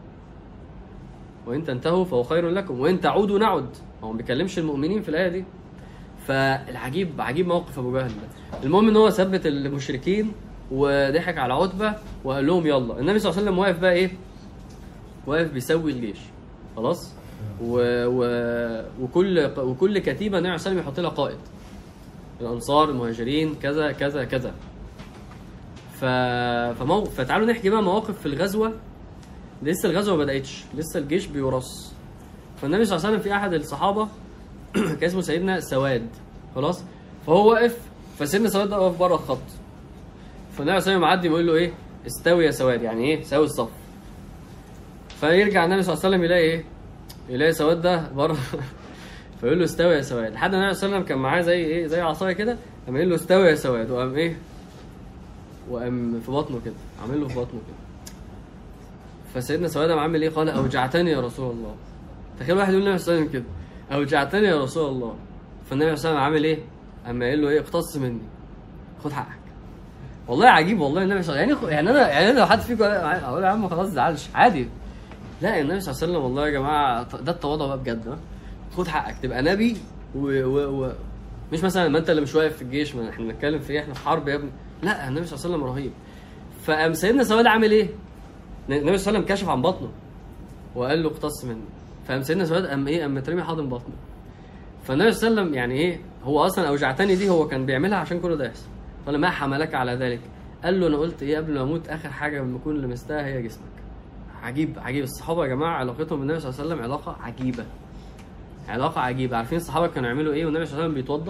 وان تنتهوا فهو خير لكم وان تعودوا نعد هو ما بيكلمش المؤمنين في الايه دي فالعجيب عجيب موقف ابو جهل ده المهم ان هو ثبت المشركين وضحك على عتبه وقال لهم يلا النبي صلى الله عليه وسلم واقف بقى ايه واقف بيسوي الجيش خلاص و... و... وكل وكل كتيبه النبي صلى الله عليه وسلم يحط لها قائد الانصار المهاجرين كذا كذا كذا ف... فمو... فتعالوا نحكي بقى مواقف في الغزوه لسه الغزوه ما بداتش لسه الجيش بيرص فالنبي صلى الله عليه وسلم في احد الصحابه كان اسمه سيدنا سواد خلاص فهو واقف فسيدنا سواد ده واقف بره الخط فالنبي صلى الله عليه وسلم معدي بيقول له ايه استوي يا سواد يعني ايه ساوي الصف فيرجع النبي صلى الله عليه وسلم يلاقي ايه يلاقي سواد ده بره فيقول له استوي يا سواد لحد النبي صلى الله عليه وسلم كان معاه زي ايه زي عصايه كده قام قايل له استوي يا سواد وقام ايه وقام في بطنه كده عامل له في بطنه كده فسيدنا سواد قام عامل ايه قال اوجعتني يا رسول الله تخيل واحد يقول للنبي صلى الله عليه وسلم كده اوجعتني يا رسول الله فالنبي صلى الله عليه وسلم عامل ايه اما قال له ايه اقتص مني خد حقك والله عجيب والله النبي صلى الله عليه وسلم يعني يعني انا يعني أنا لو حد فيكم اقول يا عم خلاص زعلش عادي لا النبي صلى الله عليه وسلم والله يا جماعه ده التواضع بقى بجد ها خد حقك تبقى نبي و, و, و مش مثلا ما انت اللي مش واقف في الجيش ما احنا بنتكلم في ايه احنا في حرب يا ابني لا النبي صلى الله عليه وسلم رهيب فقام سيدنا سواد عامل ايه؟ النبي صلى الله عليه وسلم كشف عن بطنه وقال له اقتص مني فقام سيدنا سواد قام ايه؟ قام مترمي حاضن بطنه فالنبي صلى الله عليه وسلم يعني ايه هو اصلا اوجعتني دي هو كان بيعملها عشان كل ده يحصل قال ما حملك على ذلك قال له انا قلت ايه قبل ما اموت اخر حاجه لما اكون لمستها هي جسمك عجيب عجيب الصحابه يا جماعه علاقتهم بالنبي صلى الله عليه وسلم علاقه عجيبه علاقه عجيبه عارفين الصحابه كانوا يعملوا ايه والنبي صلى الله عليه وسلم بيتوضى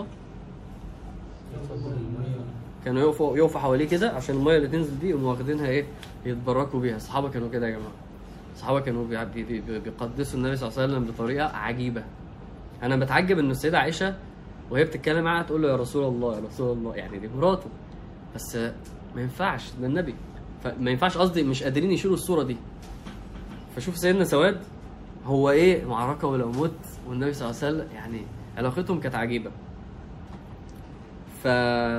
كانوا يقفوا يقفوا حواليه كده عشان الميه اللي تنزل دي يقوموا واخدينها ايه يتبركوا بيها الصحابه كانوا كده يا جماعه الصحابه كانوا بي- بي- بي- بيقدسوا النبي صلى الله عليه وسلم بطريقه عجيبه انا بتعجب ان السيده عائشه وهي بتتكلم معاها تقول له يا رسول الله يا رسول الله يعني دي مراته بس ما ينفعش ده النبي فما ينفعش قصدي مش قادرين يشيلوا الصوره دي فشوف سيدنا سواد هو ايه معركه ولو موت والنبي صلى الله عليه وسلم يعني علاقتهم كانت عجيبه ف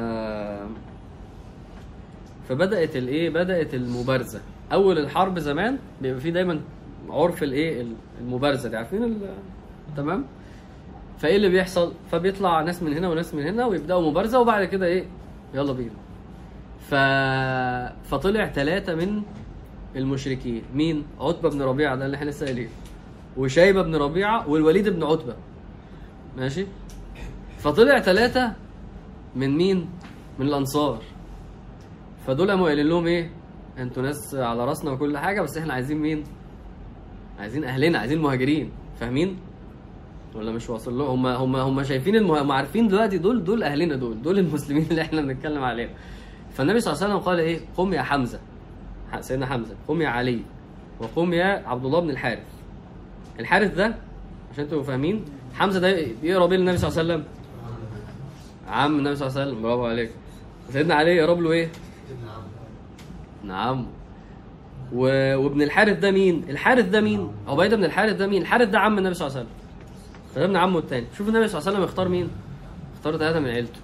فبدات الايه بدات المبارزه اول الحرب زمان بيبقى فيه دايما عرف الايه المبارزه دي عارفين ال... تمام فايه اللي بيحصل فبيطلع ناس من هنا وناس من هنا ويبداوا مبارزه وبعد كده ايه يلا بينا ف... فطلع ثلاثة من المشركين مين؟ عتبة بن ربيعة ده اللي احنا لسه قايلين وشيبة بن ربيعة والوليد بن عتبة ماشي؟ فطلع ثلاثة من مين؟ من الأنصار فدول قاموا قايلين لهم ايه؟ انتوا ناس على راسنا وكل حاجة بس احنا عايزين مين؟ عايزين أهلنا عايزين مهاجرين فاهمين؟ ولا مش واصل لهم هم هم هم شايفين المه... هم عارفين دلوقتي دول دول اهلنا دول دول المسلمين اللي احنا بنتكلم عليهم فالنبي صلى الله عليه وسلم قال ايه قم يا حمزه ح- سيدنا حمزه قم يا علي وقم يا عبد الله بن الحارث الحارث ده عشان تبقوا فاهمين حمزه ده يقرب ايه للنبي صلى الله عليه وسلم عم النبي صلى الله عليه وسلم برافو عليك سيدنا علي يقرب له ايه نعم و... وابن الحارث ده مين الحارث ده مين عبيده بن الحارث ده مين الحارث ده عم النبي صلى الله عليه وسلم فده ابن عمه التاني شوف النبي صلى الله عليه وسلم اختار مين اختار ثلاثه من عيلته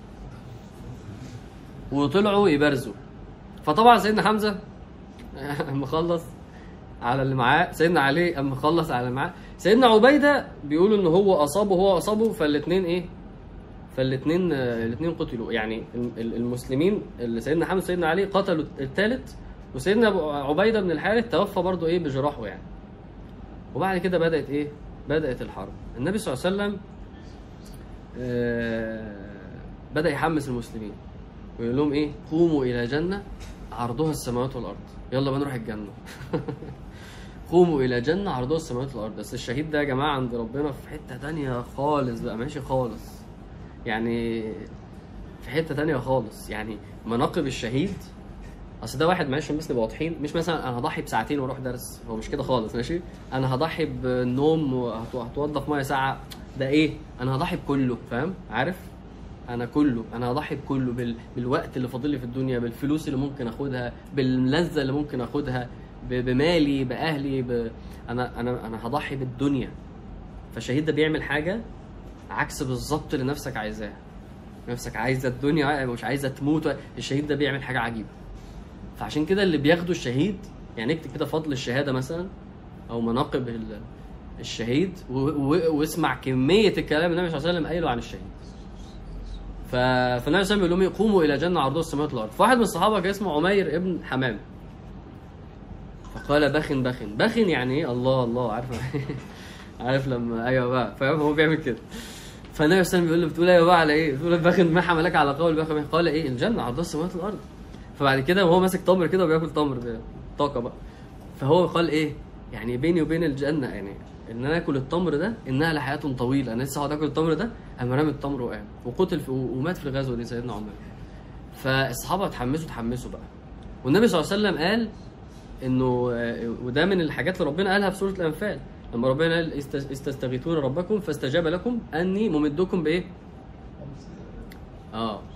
وطلعوا يبارزوا فطبعا سيدنا حمزه اما خلص على اللي معاه سيدنا علي اما خلص على اللي معاه سيدنا عبيده بيقولوا ان هو اصابه هو اصابه فالاثنين ايه فالاثنين الاثنين قتلوا يعني ال- ال- المسلمين اللي سيدنا حمزه وسيدنا علي قتلوا الثالث وسيدنا أبو- عبيده بن الحارث توفى برضه ايه بجراحه يعني وبعد كده بدات ايه بدات الحرب النبي صلى الله عليه وسلم آه، بدا يحمس المسلمين ويقول لهم ايه قوموا الى جنه عرضها السماوات والارض يلا بقى نروح الجنه قوموا الى جنه عرضها السماوات والارض بس الشهيد ده يا جماعه عند ربنا في حته تانية خالص بقى ماشي خالص يعني في حته تانية خالص يعني مناقب الشهيد اصل ده واحد معلش عشان بس نبقى واضحين مش مثلا انا هضحي بساعتين واروح درس هو مش كده خالص ماشي انا هضحي بالنوم وهتوضى في ميه ساعه ده ايه انا هضحي بكله فاهم عارف انا كله انا هضحي بكله بال... بالوقت اللي فاضل لي في الدنيا بالفلوس اللي ممكن اخدها باللذه اللي ممكن اخدها ب- بمالي باهلي ب... انا انا انا هضحي بالدنيا فالشهيد ده بيعمل حاجه عكس بالظبط اللي نفسك عايزاها نفسك عايزه الدنيا مش عايزه تموت الشهيد ده بيعمل حاجه عجيبه فعشان كده اللي بياخدوا الشهيد يعني اكتب كده فضل الشهاده مثلا او مناقب ال- الشهيد و- و- واسمع كميه الكلام النبي صلى الله عليه وسلم قايله عن الشهيد ف... فالنبي صلى الله عليه وسلم بيقول لهم إيه؟ قوموا الى جنه عرضها السماوات والارض فواحد من الصحابه كان اسمه عمير ابن حمام فقال بخن بخن بخن يعني ايه الله الله عارف عارف لما ايوه بقى فاهم هو بيعمل كده فالنبي صلى الله عليه وسلم بيقول له بتقول ايوه بقى على ايه؟ بتقول بخن ما حملك على قول بخن قال ايه الجنه عرضها السماوات والارض فبعد كده وهو ماسك تمر كده وبياكل تمر طاقه بقى فهو قال ايه يعني بيني وبين الجنه يعني ان انا اكل التمر ده انها لحياه طويله انا لسه هقعد اكل التمر ده قام رامي التمر وقام وقتل في ومات في الغزوه دي سيدنا عمر فالصحابه اتحمسوا اتحمسوا بقى والنبي صلى الله عليه وسلم قال انه آه، وده من الحاجات اللي ربنا قالها في سوره الانفال لما ربنا قال "است- استستغيثون ربكم فاستجاب لكم اني ممدكم بايه؟ اه آه،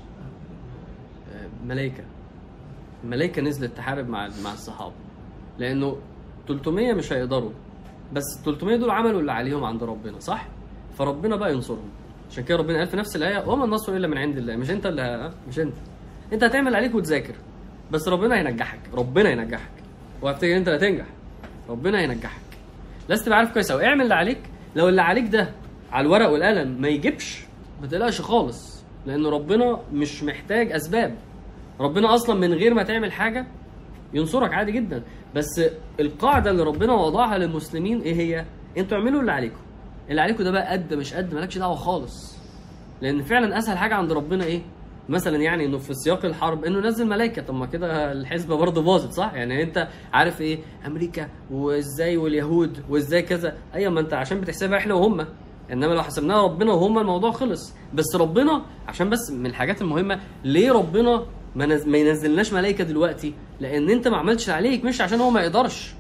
ملائكه الملائكه نزلت تحارب مع مع الصحابه لانه 300 مش هيقدروا بس 300 دول عملوا اللي عليهم عند ربنا صح؟ فربنا بقى ينصرهم عشان كده ربنا قال في نفس الايه وما النصر الا من عند الله مش انت اللي ه- مش انت انت هتعمل اللي عليك وتذاكر بس ربنا هينجحك ربنا هينجحك وهفتكر انت اللي هتنجح ربنا هينجحك لازم تبقى عارف كويس قوي اعمل اللي عليك لو اللي عليك ده على الورق والقلم ما يجيبش ما تقلقش خالص لان ربنا مش محتاج اسباب ربنا اصلا من غير ما تعمل حاجه ينصرك عادي جدا بس القاعده اللي ربنا وضعها للمسلمين ايه هي انتوا اعملوا اللي عليكم اللي عليكم ده بقى قد مش قد مالكش دعوه خالص لان فعلا اسهل حاجه عند ربنا ايه مثلا يعني انه في سياق الحرب انه نزل ملائكه طب ما كده الحسبه برضه باظت صح يعني انت عارف ايه امريكا وازاي واليهود وازاي كذا ايوه ما انت عشان بتحسبها احنا وهم انما لو حسبناها ربنا وهم الموضوع خلص بس ربنا عشان بس من الحاجات المهمه ليه ربنا ما, نز... ما ينزلناش ملائكه دلوقتي لان انت ما عملتش اللي عليك مش عشان هو ما يقدرش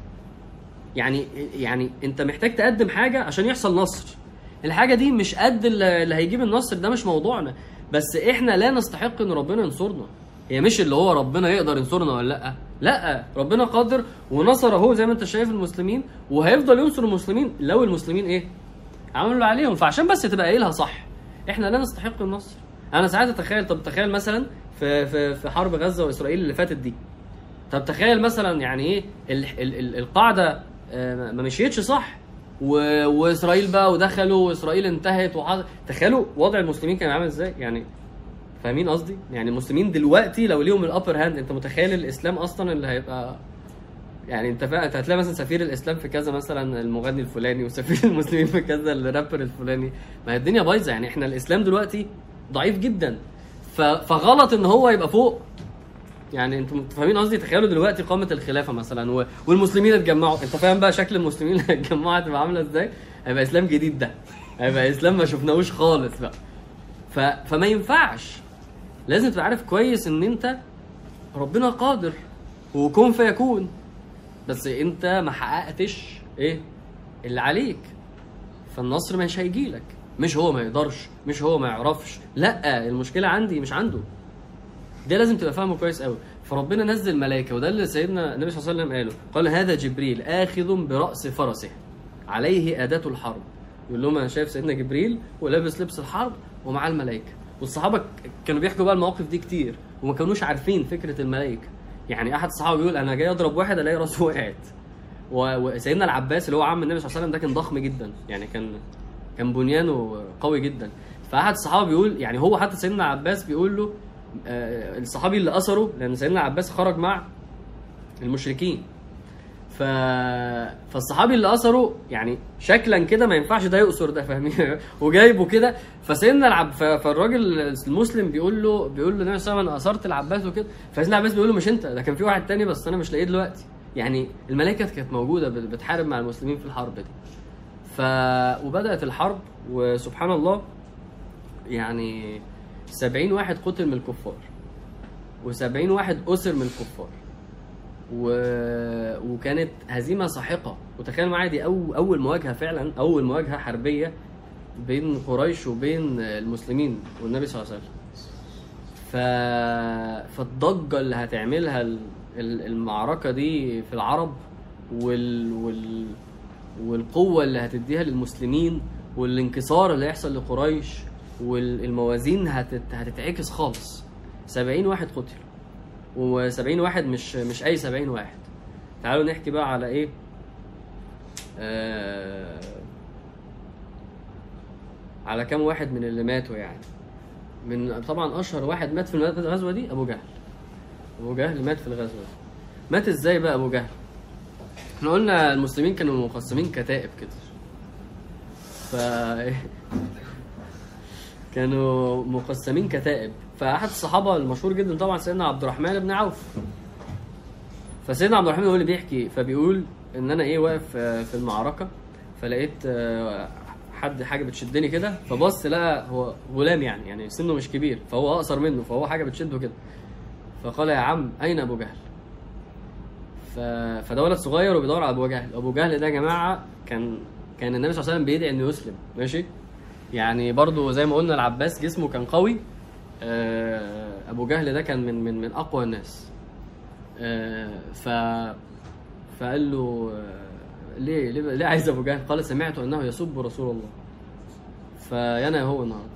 يعني يعني انت محتاج تقدم حاجه عشان يحصل نصر الحاجه دي مش قد اللي اللي هيجيب النصر ده مش موضوعنا بس احنا لا نستحق ان ربنا ينصرنا هي مش اللي هو ربنا يقدر ينصرنا ولا لا لا ربنا قادر ونصر اهو زي ما انت شايف المسلمين وهيفضل ينصر المسلمين لو المسلمين ايه عملوا اللي عليهم فعشان بس تبقى قايلها صح احنا لا نستحق النصر انا ساعات اتخيل طب تخيل مثلا في في في حرب غزه واسرائيل اللي فاتت دي طب تخيل مثلا يعني ايه ال ال ال القاعده آه، ما مشيتش صح و... واسرائيل بقى ودخلوا واسرائيل انتهت وحصل تخيلوا وضع المسلمين كان عامل ازاي يعني فاهمين قصدي يعني المسلمين دلوقتي لو ليهم الابر هاند انت متخيل الاسلام اصلا اللي هيبقى يعني انت فا... انت هتلاقي مثلا سفير الاسلام في كذا مثلا المغني الفلاني وسفير المسلمين في كذا الرابر الفلاني ما هي الدنيا بايظه يعني احنا الاسلام دلوقتي ضعيف جدا ف... فغلط ان هو يبقى فوق يعني انتوا فاهمين قصدي تخيلوا دلوقتي قامت الخلافه مثلا و... والمسلمين اتجمعوا انت فاهم بقى شكل المسلمين اللي اتجمعوا هتبقى عامله ازاي هيبقى اسلام جديد ده هيبقى اسلام ما شفناهوش خالص بقى ف... فما ينفعش لازم تبقى عارف كويس ان انت ربنا قادر وكون فيكون بس انت ما حققتش ايه اللي عليك فالنصر مش هيجيلك مش هو ما يقدرش مش هو ما يعرفش لا المشكله عندي مش عنده ده لازم تبقى فاهمه كويس قوي فربنا نزل ملائكه وده اللي سيدنا النبي صلى الله عليه وسلم قاله قال هذا جبريل اخذ براس فرسه عليه اداه الحرب يقول لهم انا شايف سيدنا جبريل ولابس لبس الحرب ومعاه الملائكه والصحابه ك- كانوا بيحكوا بقى المواقف دي كتير وما كانوش عارفين فكره الملائكه يعني احد الصحابه بيقول انا جاي اضرب واحد الاقي راسه وقعت و- وسيدنا العباس اللي هو عم النبي صلى الله عليه وسلم ده كان ضخم جدا يعني كان كان بنيانه قوي جدا فاحد الصحابه بيقول يعني هو حتى سيدنا العباس بيقول له آه، الصحابي اللي اسره لان سيدنا العباس خرج مع المشركين ف... فالصحابي اللي اسره يعني شكلا كده ما ينفعش ده يقصر ده فاهمين وجايبه كده فسيدنا العب ف... فالراجل المسلم بيقول له بيقول له النبي صلى الله عليه وسلم انا اثرت العباس وكده فسيدنا العباس بيقول له مش انت ده كان في واحد تاني بس انا مش لاقيه دلوقتي يعني الملائكه كانت موجوده بت- بتحارب مع المسلمين في الحرب دي ف وبدات الحرب وسبحان الله يعني سبعين واحد قتل من الكفار وسبعين واحد أسر من الكفار و... وكانت هزيمة ساحقة وتخيل معايا دي أو... أول مواجهة فعلا أول مواجهة حربية بين قريش وبين المسلمين والنبي صلى الله عليه وسلم ف... فالضجة اللي هتعملها ال- ال- المعركة دي في العرب وال وال والقوه اللي هتديها للمسلمين والانكسار اللي هيحصل لقريش والموازين هتت... هتتعكس خالص 70 واحد قتلوا و70 واحد مش مش اي 70 واحد تعالوا نحكي بقى على ايه آه على كام واحد من اللي ماتوا يعني من طبعا اشهر واحد مات في الغزوه دي ابو جهل ابو جهل مات في الغزوه دي مات ازاي بقى ابو جهل احنا قلنا المسلمين كانوا مقسمين كتائب كده ف كانوا مقسمين كتائب فاحد الصحابه المشهور جدا طبعا سيدنا عبد الرحمن بن عوف فسيدنا عبد الرحمن هو اللي بيحكي فبيقول ان انا ايه واقف آه، في المعركه فلقيت آه، حد حاجه بتشدني كده فبص لقى هو غلام يعني يعني سنه مش كبير فهو اقصر منه فهو حاجه بتشده كده فقال يا عم اين ابو جهل ف... فده ولد صغير وبيدور على ابو جهل ابو جهل ده يا جماعه كان كان النبي صلى الله عليه وسلم بيدعي انه يسلم ماشي يعني برضو زي ما قلنا العباس جسمه كان قوي آه، ابو جهل ده كان من من من اقوى الناس آه، ف فقال له آه، ليه ليه, ليه عايز ابو جهل قال سمعت انه يسب رسول الله فيانا هو النهارده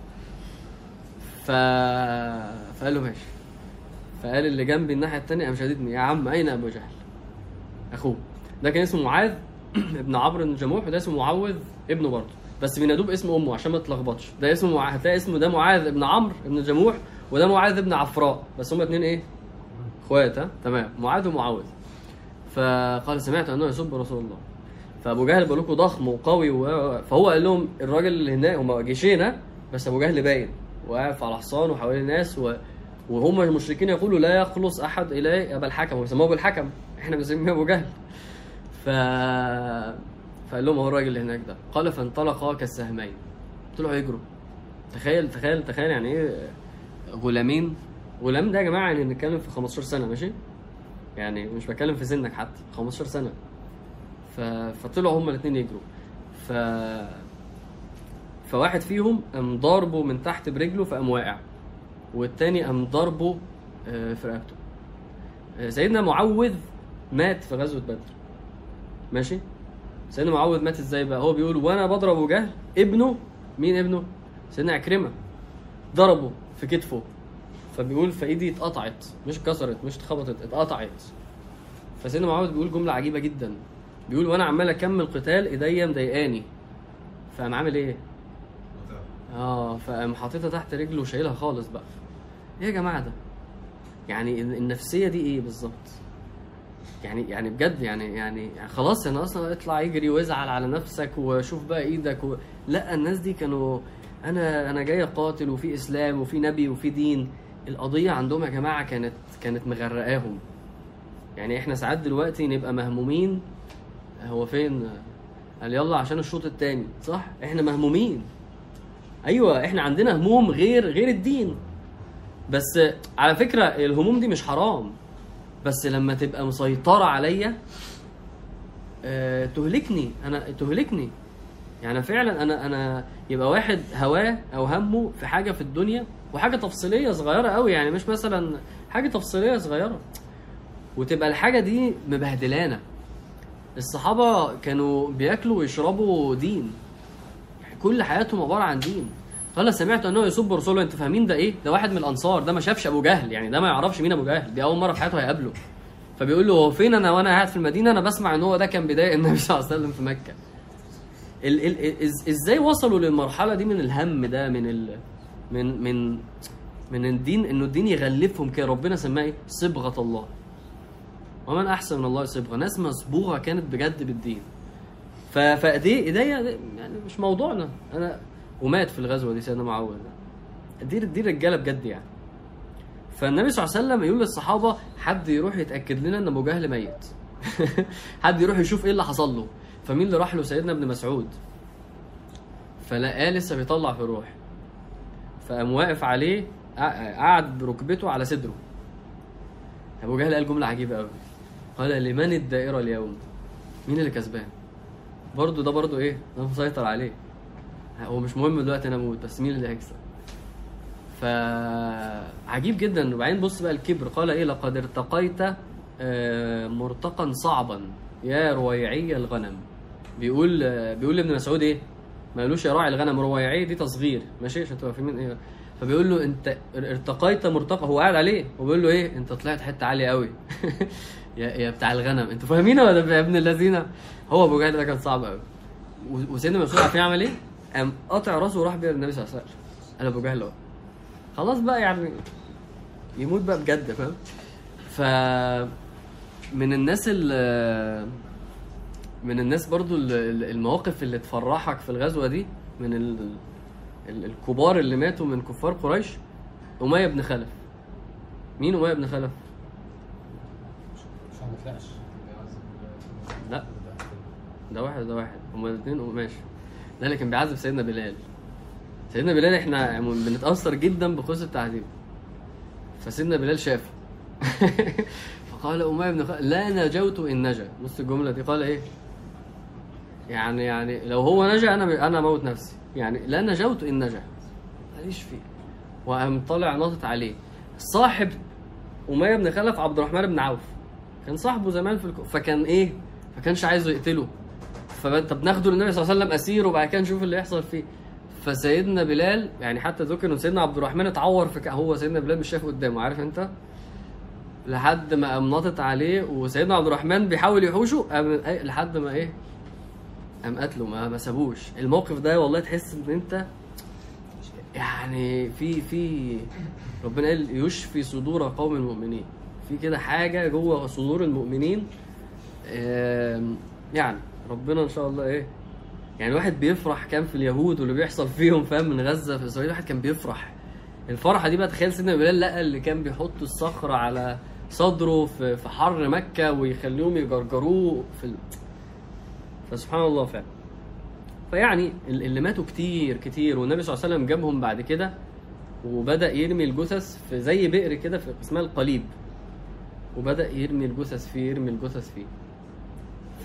ف فقال له ماشي فقال اللي جنبي الناحيه الثانيه قام شددني يا عم اين ابو جهل اخوه ده كان اسمه معاذ ابن عمرو بن جموح وده اسمه معوذ ابنه برضه بس بينادوه باسم امه عشان ما تتلخبطش ده اسمه مع... هتلاقي اسمه ده معاذ ابن عمرو ابن جموح وده معاذ ابن عفراء بس هما اتنين ايه اخوات ها تمام معاذ ومعوذ فقال سمعت انه يسب رسول الله فابو جهل بقول لكم ضخم وقوي و... فهو قال لهم الراجل اللي هناك هم جيشين ها بس ابو جهل باين واقف على حصان وحوالين الناس و... وهم المشركين يقولوا لا يخلص احد اليه ابا الحكم وبيسموه ابو الحكم احنا بنسميه ابو جهل ف فقال لهم هو الراجل اللي هناك ده قال فانطلقا كالسهمين طلعوا يجروا تخيل تخيل تخيل يعني ايه غلامين غلام ده يا جماعه يعني بنتكلم في 15 سنه ماشي يعني مش بتكلم في سنك حتى 15 سنه ف... فطلعوا هما الاثنين يجروا ف فواحد فيهم قام ضاربه من تحت برجله فقام واقع والتاني قام ضاربه آه، في رقبته آه، سيدنا معوذ مات في غزوه بدر ماشي سيدنا معوذ مات ازاي بقى هو بيقول وانا بضرب ابو جهل ابنه مين ابنه سيدنا عكرمه ضربه في كتفه فبيقول فايدي اتقطعت مش اتكسرت مش اتخبطت اتقطعت فسيدنا معوذ بيقول جمله عجيبه جدا بيقول وانا عمال اكمل قتال ايديا مضايقاني فقام عامل ايه اه فقام حاططها تحت رجله وشايلها خالص بقى ايه يا جماعه ده يعني النفسيه دي ايه بالظبط يعني يعني بجد يعني يعني, يعني خلاص انا اصلا اطلع يجري وازعل على نفسك وشوف بقى ايدك و... لا الناس دي كانوا انا انا جاي اقاتل وفي اسلام وفي نبي وفي دين القضيه عندهم يا جماعه كانت كانت مغرقاهم يعني احنا ساعات دلوقتي نبقى مهمومين هو فين قال يلا عشان الشوط التاني صح احنا مهمومين ايوه احنا عندنا هموم غير غير الدين بس على فكره الهموم دي مش حرام بس لما تبقى مسيطره عليا آه، تهلكني انا تهلكني يعني فعلا انا انا يبقى واحد هواه او همه في حاجه في الدنيا وحاجه تفصيليه صغيره قوي يعني مش مثلا حاجه تفصيليه صغيره وتبقى الحاجه دي مبهدلانا الصحابه كانوا بياكلوا ويشربوا دين كل حياتهم عباره عن دين قال سمعت انه يسب رسول الله انتوا فاهمين ده ايه ده واحد من الانصار ده ما شافش ابو جهل يعني ده ما يعرفش مين ابو جهل دي اول مره في حياته هيقابله فبيقول له هو فين انا وانا قاعد في المدينه انا بسمع ان هو ده كان بدايه النبي صلى الله عليه وسلم في مكه ال ال إز ازاي وصلوا للمرحله دي من الهم ده من ال من من من الدين انه الدين يغلفهم كده ربنا سماه ايه صبغه الله ومن احسن من الله صبغه ناس مصبوغه كانت بجد بالدين ف فدي ايديا يعني مش موضوعنا انا ومات في الغزوه دي سيدنا معاويه دي دي رجاله بجد يعني فالنبي صلى الله عليه وسلم يقول للصحابه حد يروح يتاكد لنا ان ابو جهل ميت حد يروح يشوف ايه اللي حصل له فمين اللي راح له سيدنا ابن مسعود فلقاه لسه بيطلع في الروح فقام واقف عليه قع- قعد بركبته على صدره ابو جهل قال جمله عجيبه قوي قال لمن الدائره اليوم مين اللي كسبان برضه ده برضه ايه ده مسيطر عليه هو مش مهم دلوقتي انا اموت بس مين اللي هيكسب فعجيب جدا وبعدين بص بقى الكبر قال ايه لقد ارتقيت آه، مرتقا صعبا يا رويعي الغنم بيقول آه، بيقول لابن مسعود ايه ما قالوش يا راعي الغنم رويعي دي تصغير ماشي عشان تبقى فاهمين ايه فبيقول له انت ارتقيت مرتقى هو قاعد عليه وبيقول له ايه انت طلعت حته عاليه قوي يا يا بتاع الغنم انتوا فاهمين ولا يا ابن الذين هو ابو جهل ده كان صعب قوي و- وسيدنا مسعود عارفين عمل ايه؟ قام قاطع راسه وراح بيها للنبي صلى الله عليه وسلم قال ابو جهل اهو خلاص بقى يعني يموت بقى بجد فاهم ف من الناس ال من الناس برضو ال- ال- المواقف اللي تفرحك في الغزوه دي من ال... ال- الكبار اللي ماتوا من كفار قريش أمية بن خلف مين أمية بن خلف؟ عشان ما طلعش لا ده واحد ده واحد هما الاثنين ماشي ده اللي كان بيعذب سيدنا بلال سيدنا بلال احنا بنتأثر جدا بقصة التعذيب فسيدنا بلال شافه فقال أمية بن خلف لا نجوت إن نجا بص الجملة دي قال إيه؟ يعني يعني لو هو نجا أنا أنا أموت نفسي يعني لا نجوت إن نجا ماليش فيه وقام طالع ناطط عليه صاحب أمية بن خلف عبد الرحمن بن عوف كان صاحبه زمان في الك... فكان ايه ما كانش عايزه يقتله فطب ناخده للنبي صلى الله عليه وسلم اسير وبعد كده نشوف اللي يحصل فيه فسيدنا بلال يعني حتى ذكر ان سيدنا عبد الرحمن اتعور في ك... هو سيدنا بلال مش شايف قدامه عارف انت لحد ما قام ناطط عليه وسيدنا عبد الرحمن بيحاول يحوشه قام إيه لحد ما ايه قام قتله ما ما سابوش الموقف ده والله تحس ان انت يعني في في ربنا قال يشفي صدور قوم المؤمنين في كده حاجه جوه صدور المؤمنين آم، يعني ربنا ان شاء الله ايه يعني الواحد بيفرح كان في اليهود واللي بيحصل فيهم فاهم من غزه في اسرائيل الواحد كان بيفرح الفرحه دي بقى تخيل سيدنا بلال لقى اللي كان بيحط الصخره على صدره في في حر مكه ويخليهم يجرجروه في ال... فسبحان الله فعلا فيعني ال- اللي ماتوا كتير كتير والنبي صلى الله عليه وسلم جابهم بعد كده وبدا يرمي الجثث في زي بئر كده في اسمها القليب وبدا يرمي الجثث فيه يرمي الجثث فيه ف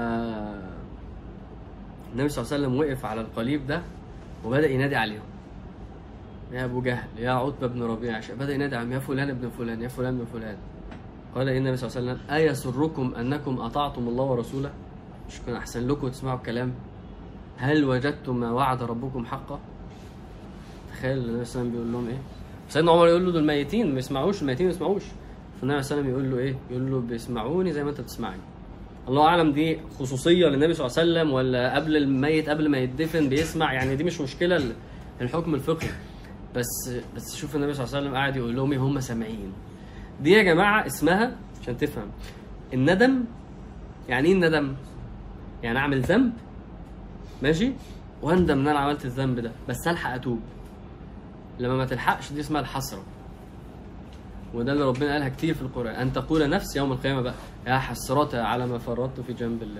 النبي صلى الله عليه وسلم وقف على القليب ده وبدا ينادي عليهم يا ابو جهل يا عتبه بن ربيعه بدا ينادي عليهم يا فلان ابن فلان يا فلان ابن فلان قال إن النبي صلى الله عليه وسلم أيسركم أنكم أطعتم الله ورسوله مش كان أحسن لكم تسمعوا الكلام هل وجدتم ما وعد ربكم حقا تخيل النبي صلى الله عليه وسلم بيقول لهم إيه سيدنا عمر يقول له دول ميتين ما يسمعوش الميتين ما يسمعوش فالنبي صلى الله عليه وسلم يقول له إيه يقول له بيسمعوني زي ما أنت بتسمعني الله اعلم دي خصوصيه للنبي صلى الله عليه وسلم ولا قبل الميت قبل ما يدفن بيسمع يعني دي مش مشكله ال- الحكم الفقهي بس بس شوف النبي صلى الله عليه وسلم قاعد يقول لهم ايه هم سامعين دي يا جماعه اسمها عشان تفهم الندم يعني ايه الندم يعني اعمل ذنب ماشي واندم ان انا عملت الذنب ده بس الحق اتوب لما ما تلحقش دي اسمها الحسره وده اللي ربنا قالها كتير في القرآن أن تقول نفس يوم القيامة بقى يا حسرة على ما فرطت في جنب الله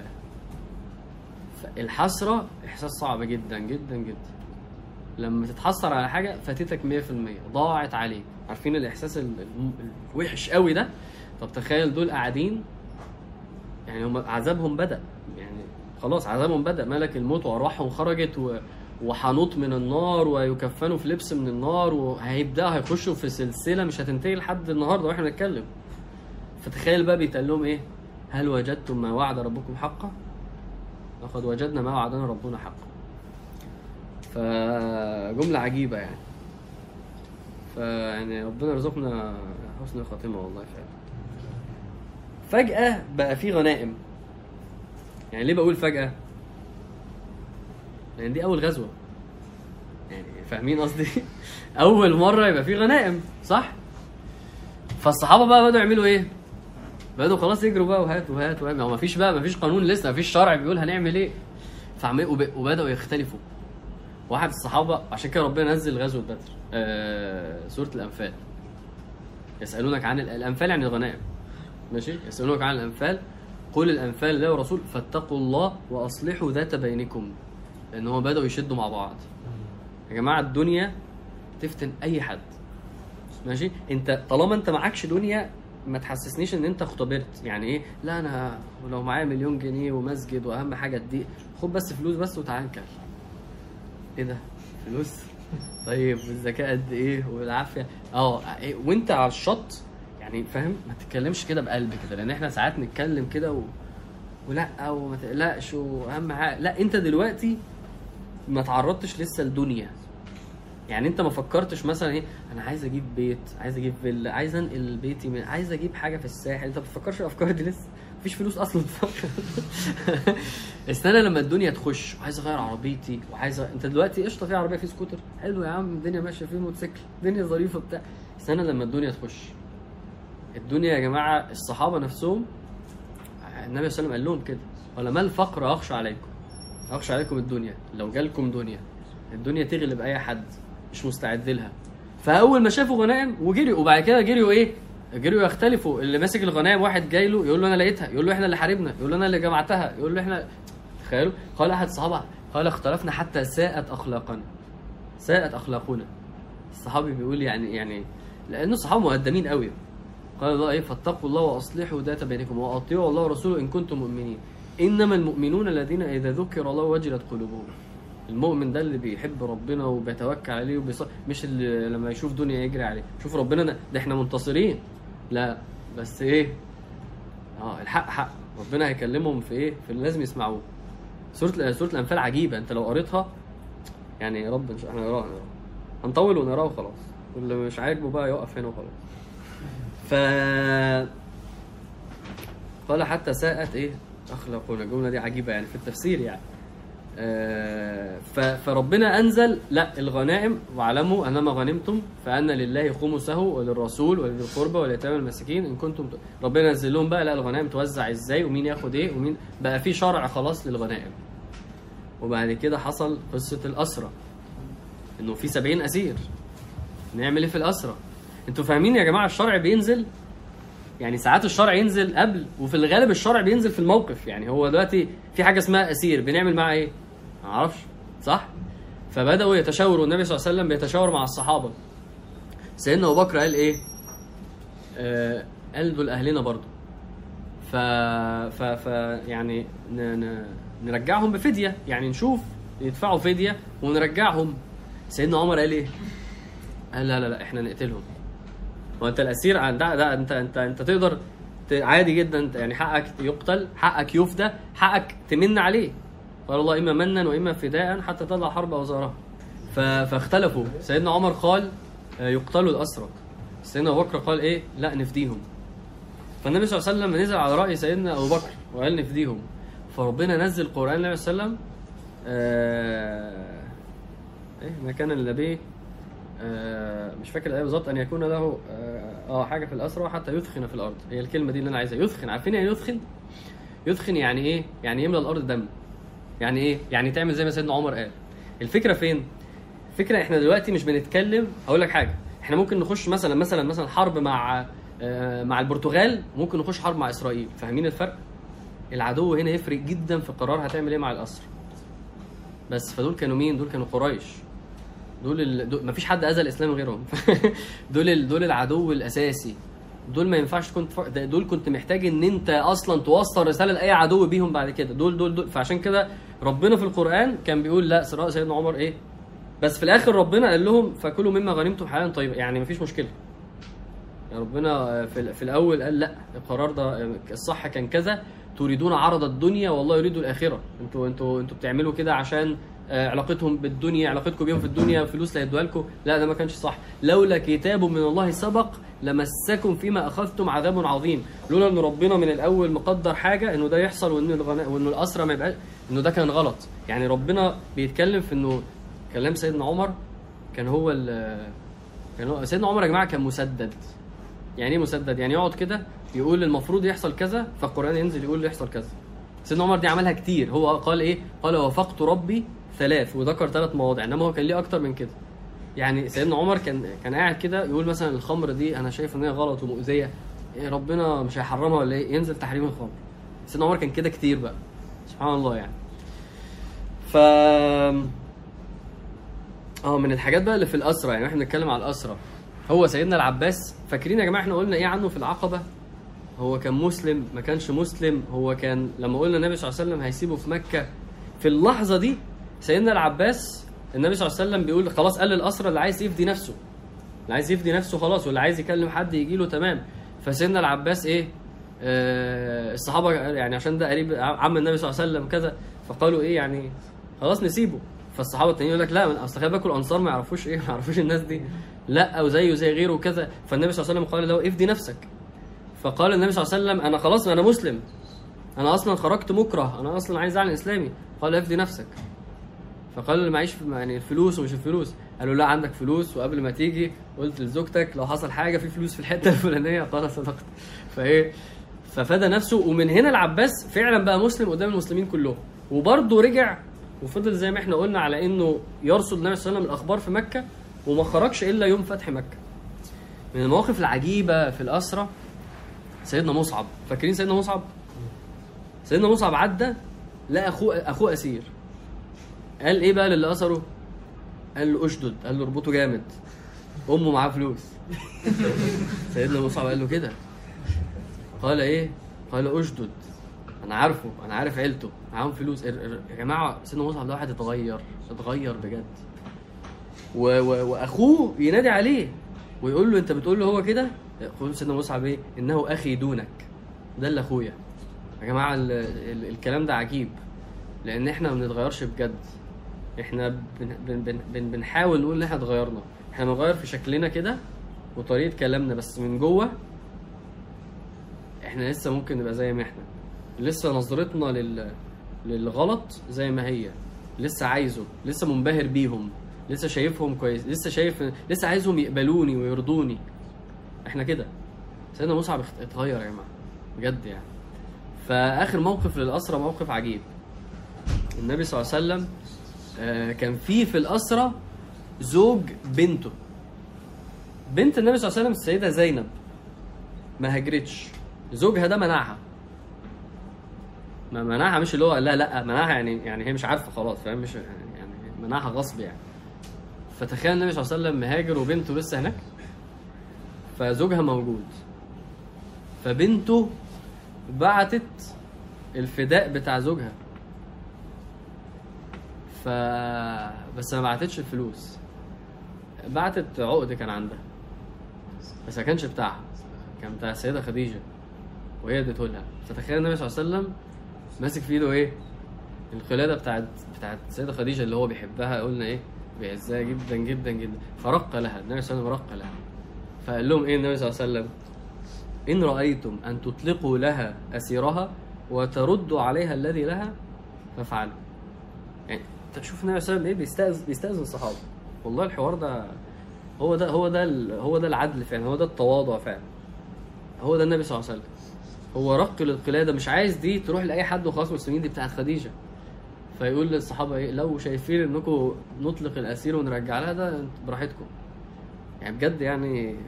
الحسرة إحساس صعب جدا جدا جدا لما تتحسر على حاجة فاتتك 100% ضاعت عليك عارفين الإحساس ال- ال- الوحش قوي ده طب تخيل دول قاعدين يعني هم عذابهم بدأ يعني خلاص عذابهم بدأ ملك الموت وأرواحهم خرجت و... وحنوط من النار ويكفنوا في لبس من النار وهيبداوا هيخشوا في سلسله مش هتنتهي لحد النهارده واحنا بنتكلم فتخيل بقى بيتقال لهم ايه هل وجدتم ما وعد ربكم حقا لقد وجدنا ما وعدنا ربنا حقا فجمله عجيبه يعني فيعني ربنا يرزقنا حسن الخاتمه والله فعلا فجاه بقى في غنائم يعني ليه بقول فجاه لان دي اول غزوه يعني فاهمين قصدي اول مره يبقى في غنائم صح فالصحابه بقى بدأوا يعملوا ايه بدأوا خلاص يجروا بقى وهات وهات وهات ما هو مفيش بقى مفيش قانون لسه مفيش شرع بيقول هنعمل ايه فعمل وب- وبدأوا يختلفوا واحد الصحابه عشان كده ربنا نزل غزوه بدر آه سوره الانفال يسالونك عن ال- الانفال يعني الغنائم ماشي يسالونك عن الانفال قل الانفال لله ورسول فاتقوا الله واصلحوا ذات بينكم لان هم بداوا يشدوا مع بعض يا جماعه الدنيا تفتن اي حد ماشي انت طالما انت معكش دنيا ما تحسسنيش ان انت اختبرت يعني ايه لا انا لو معايا مليون جنيه ومسجد واهم حاجه دي خد بس فلوس بس وتعال نكل ايه ده فلوس طيب الذكاء قد ايه والعافيه اه إيه، وانت على الشط يعني فاهم ما تتكلمش كده بقلب كده لان احنا ساعات نتكلم كده و... ولا وما تقلقش واهم حاجه لا انت دلوقتي ما تعرضتش لسه لدنيا يعني انت ما فكرتش مثلا ايه انا عايز اجيب بيت عايز اجيب فيلا عايز انقل بيتي من عايز اجيب حاجه في الساحل انت ما بتفكرش الافكار دي لسه مفيش فلوس اصلا تفكر استنى لما الدنيا تخش وعايز اغير عربيتي وعايز أ... انت دلوقتي قشطه في عربيه في سكوتر حلو يا عم الدنيا ماشيه في موتوسيكل الدنيا ظريفه بتاع استنى لما الدنيا تخش الدنيا يا جماعه الصحابه نفسهم النبي صلى الله عليه وسلم قال لهم كده ولا ما الفقر اخشى عليكم اخشى عليكم الدنيا لو جالكم دنيا الدنيا تغلب اي حد مش مستعد لها فاول ما شافوا غنائم وجريوا وبعد كده جريوا ايه جريوا يختلفوا اللي ماسك الغنائم واحد جاي له يقول له انا لقيتها يقول له احنا اللي حاربنا يقول له انا اللي جمعتها يقول له احنا تخيلوا قال احد الصحابه قال اختلفنا حتى ساءت اخلاقنا ساءت اخلاقنا الصحابي بيقول يعني يعني لان الصحابه مقدمين قوي قال الله ايه فاتقوا الله واصلحوا ذات بينكم واطيعوا الله ورسوله ان كنتم مؤمنين انما المؤمنون الذين اذا ذكر الله وجلت قلوبهم المؤمن ده اللي بيحب ربنا وبيتوكل عليه وبيص... مش اللي لما يشوف دنيا يجري عليه شوف ربنا ده, ده احنا منتصرين لا بس ايه اه الحق حق ربنا هيكلمهم في ايه في اللي لازم يسمعوه سوره سوره الانفال عجيبه انت لو قريتها يعني يا رب ان شاء الله هنقراها هنقراها هنطول ونقراها وخلاص واللي مش عاجبه بقى يقف هنا وخلاص ف قال حتى ساءت ايه اخلاقنا الجمله دي عجيبه يعني في التفسير يعني آه، ف- فربنا انزل لا الغنائم واعلموا انما غنمتم فان لله خمسه وللرسول ولذي القربى واليتامى والمساكين ان كنتم ت- ربنا نزل لهم بقى لا الغنائم توزع ازاي ومين ياخد ايه ومين بقى في شرع خلاص للغنائم وبعد كده حصل قصه الاسرى انه في 70 اسير نعمل ايه في الاسرى انتوا فاهمين يا جماعه الشرع بينزل يعني ساعات الشرع ينزل قبل وفي الغالب الشرع بينزل في الموقف يعني هو دلوقتي في حاجه اسمها اسير بنعمل معاه ايه؟ ما اعرفش صح؟ فبداوا يتشاوروا النبي صلى الله عليه وسلم بيتشاور مع الصحابه سيدنا ابو بكر قال ايه؟ آه قال دول اهلنا برضه ف... ف... ف يعني ن... ن... نرجعهم بفديه يعني نشوف يدفعوا فديه ونرجعهم سيدنا عمر قال ايه؟ قال لا لا لا احنا نقتلهم ما انت الاسير عن ده, ده انت انت انت تقدر ت- عادي جدا انت يعني حقك يقتل حقك يفدى حقك تمن عليه قال الله اما منا واما فداء حتى تضع حرب اوزارها ف- فاختلفوا سيدنا عمر قال آه، يقتلوا الاسرى سيدنا ابو بكر قال ايه لا نفديهم فالنبي صلى الله عليه وسلم نزل على راي سيدنا ابو بكر وقال نفديهم فربنا نزل قران النبي صلى الله عليه وسلم آه ايه ما كان للنبي آه مش فاكر الايه بالظبط ان يكون له اه آه، حاجه في الاسرى حتى يثخن في الارض هي الكلمه دي اللي انا عايزها يثخن عارفين يعني يثخن يثخن يعني ايه يعني يملى الارض دم يعني ايه يعني تعمل زي ما سيدنا عمر قال الفكره فين الفكره احنا دلوقتي مش بنتكلم هقول لك حاجه احنا ممكن نخش مثلا مثلا مثلا حرب مع آه، مع البرتغال ممكن نخش حرب مع اسرائيل فاهمين الفرق العدو هنا يفرق جدا في القرار هتعمل ايه مع الاسر بس فدول كانوا مين دول كانوا قريش دول, ال... دول مفيش حد اذى الاسلام غيرهم دول ال... دول العدو الاساسي دول ما ينفعش كنت ف... ده- دول كنت محتاج ان انت اصلا توصل رساله لاي عدو بيهم بعد كده دول دول دول فعشان كده ربنا في القران كان بيقول لا صراع سيدنا عمر ايه بس في الاخر ربنا قال لهم فكلوا مما غنمتم حلالا طيبا يعني مفيش مشكله يعني ربنا في, ال- في الاول قال لا القرار ده الصح كان كذا تريدون عرض الدنيا والله يريد الاخره انتوا انتوا انتوا بتعملوا كده عشان آه، علاقتهم بالدنيا علاقتكم بيهم في الدنيا فلوس اللي هيدوها لكم لا ده ما كانش صح لولا كتاب من الله سبق لمسكم فيما اخذتم عذاب عظيم لولا ان ربنا من الاول مقدر حاجه انه ده يحصل وان الغنا... وانه الاسرى ما يبقاش انه ده كان غلط يعني ربنا بيتكلم في انه كلام سيدنا عمر كان هو ال... كان هو سيدنا عمر يا جماعه كان مسدد يعني ايه مسدد يعني يقعد كده يقول المفروض يحصل كذا فالقران ينزل يقول يحصل كذا سيدنا عمر دي عملها كتير هو قال ايه قال وافقت ربي ثلاث وذكر ثلاث مواضع انما هو كان ليه اكتر من كده يعني سيدنا عمر كان كان قاعد كده يقول مثلا الخمر دي انا شايف ان هي غلط ومؤذيه إيه ربنا مش هيحرمها ولا ايه ينزل تحريم الخمر سيدنا عمر كان كده كتير بقى سبحان الله يعني ف اه من الحاجات بقى اللي في الاسرى يعني احنا بنتكلم على الاسرى هو سيدنا العباس فاكرين يا جماعه احنا قلنا ايه عنه في العقبه هو كان مسلم ما كانش مسلم هو كان لما قلنا النبي صلى الله عليه وسلم هيسيبه في مكه في اللحظه دي سيدنا العباس النبي صلى الله عليه وسلم بيقول خلاص قال للاسرى اللي عايز يفدي نفسه اللي عايز يفدي نفسه خلاص واللي عايز يكلم حد يجي له تمام فسيدنا العباس ايه آه الصحابه يعني عشان ده قريب عم النبي صلى الله عليه وسلم كذا فقالوا ايه يعني خلاص نسيبه فالصحابه التانيين يقول لك لا اصل خلي بالكم الانصار ما يعرفوش ايه ما يعرفوش الناس دي لا وزيه زي غيره وكذا فالنبي صلى الله عليه وسلم قال له افدي نفسك فقال النبي صلى الله عليه وسلم انا خلاص انا مسلم انا اصلا خرجت مكره انا اصلا عايز اعلن اسلامي قال افدي نفسك فقال له معيش يعني الفلوس ومش الفلوس قالوا لا عندك فلوس وقبل ما تيجي قلت لزوجتك لو حصل حاجه في فلوس في الحته الفلانيه قال صدقت فايه ففدى نفسه ومن هنا العباس فعلا بقى مسلم قدام المسلمين كلهم وبرضه رجع وفضل زي ما احنا قلنا على انه يرصد النبي صلى الله عليه وسلم الاخبار في مكه وما خرجش الا يوم فتح مكه من المواقف العجيبه في الاسرى سيدنا مصعب فاكرين سيدنا مصعب سيدنا مصعب عدى لقى اخوه اخوه اسير قال ايه بقى للي اسره قال له اشدد قال له اربطه جامد امه معاه فلوس سيدنا مصعب قال له كده قال ايه قال اشدد انا عارفه انا عارف عيلته معاهم فلوس ار- ار- يا جماعه سيدنا مصعب ده واحد اتغير اتغير بجد و و واخوه ينادي عليه ويقول له انت بتقول له هو كده يقول سيدنا مصعب ايه انه اخي دونك ده اللي اخويا يا جماعه ال ال الكلام ده عجيب لان احنا ما بنتغيرش بجد احنا بن بن بن بن بنحاول نقول ان احنا اتغيرنا احنا بنغير في شكلنا كده وطريقه كلامنا بس من جوه احنا لسه ممكن نبقى زي ما احنا لسه نظرتنا لل للغلط زي ما هي لسه عايزه لسه منبهر بيهم لسه شايفهم كويس لسه شايف لسه عايزهم يقبلوني ويرضوني احنا كده سيدنا مصعب اخت- اتغير يا جماعه بجد يعني فاخر موقف للاسرى موقف عجيب النبي صلى الله عليه وسلم آه، كان في في الاسرى زوج بنته بنت النبي صلى الله عليه وسلم السيده زينب ما هاجرتش زوجها ده منعها ما منعها مش اللي هو لا لا منعها يعني يعني هي مش عارفه خلاص فاهم مش يعني يعني منعها غصب يعني فتخيل النبي صلى الله عليه وسلم مهاجر وبنته لسه هناك فزوجها موجود فبنته بعتت الفداء بتاع زوجها ف بس ما بعتتش الفلوس بعتت عقد كان عندها بس ما كانش بتاعها كان بتاع السيده خديجه وهي اديته لها فتخيل النبي صلى الله عليه وسلم ماسك في ايده ايه القلاده بتاعت بتاعت السيده خديجه اللي هو بيحبها قلنا ايه بيعزها جدا جدا جدا فرق لها النبي صلى الله عليه وسلم رق لها فقال لهم ايه النبي صلى الله عليه وسلم ان رايتم ان تطلقوا لها اسيرها وتردوا عليها الذي لها فافعلوا يعني انت شوف النبي صلى الله عليه وسلم ايه بيستأذن بيستأذن الصحابه والله الحوار ده هو ده هو ده ال- هو ده العدل فعلا هو ده التواضع فعلا هو ده النبي صلى الله عليه وسلم هو رق للقلاده مش عايز دي تروح لاي حد وخلاص مسلمين دي بتاعت خديجه فيقول للصحابه ايه لو شايفين انكم نطلق الاسير ونرجع لها ده انتوا براحتكم يعني بجد يعني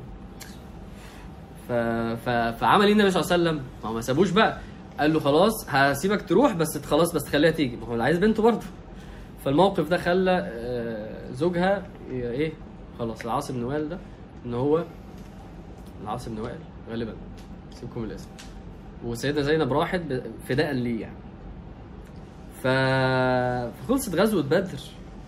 ف... ف... فعمل ايه النبي صلى الله عليه وسلم؟ ما هو ما سابوش بقى قال له خلاص هسيبك تروح بس خلاص بس تخليها تيجي ما هو اللي عايز بنته برضه فالموقف ده خلى آه، زوجها ي- ايه خلاص العاص بن وائل ده ان هو العاص بن وائل غالبا سيبكم من الاسم وسيدنا زينب راحت ب- فداء ليه يعني ف... فخلصت غزوه بدر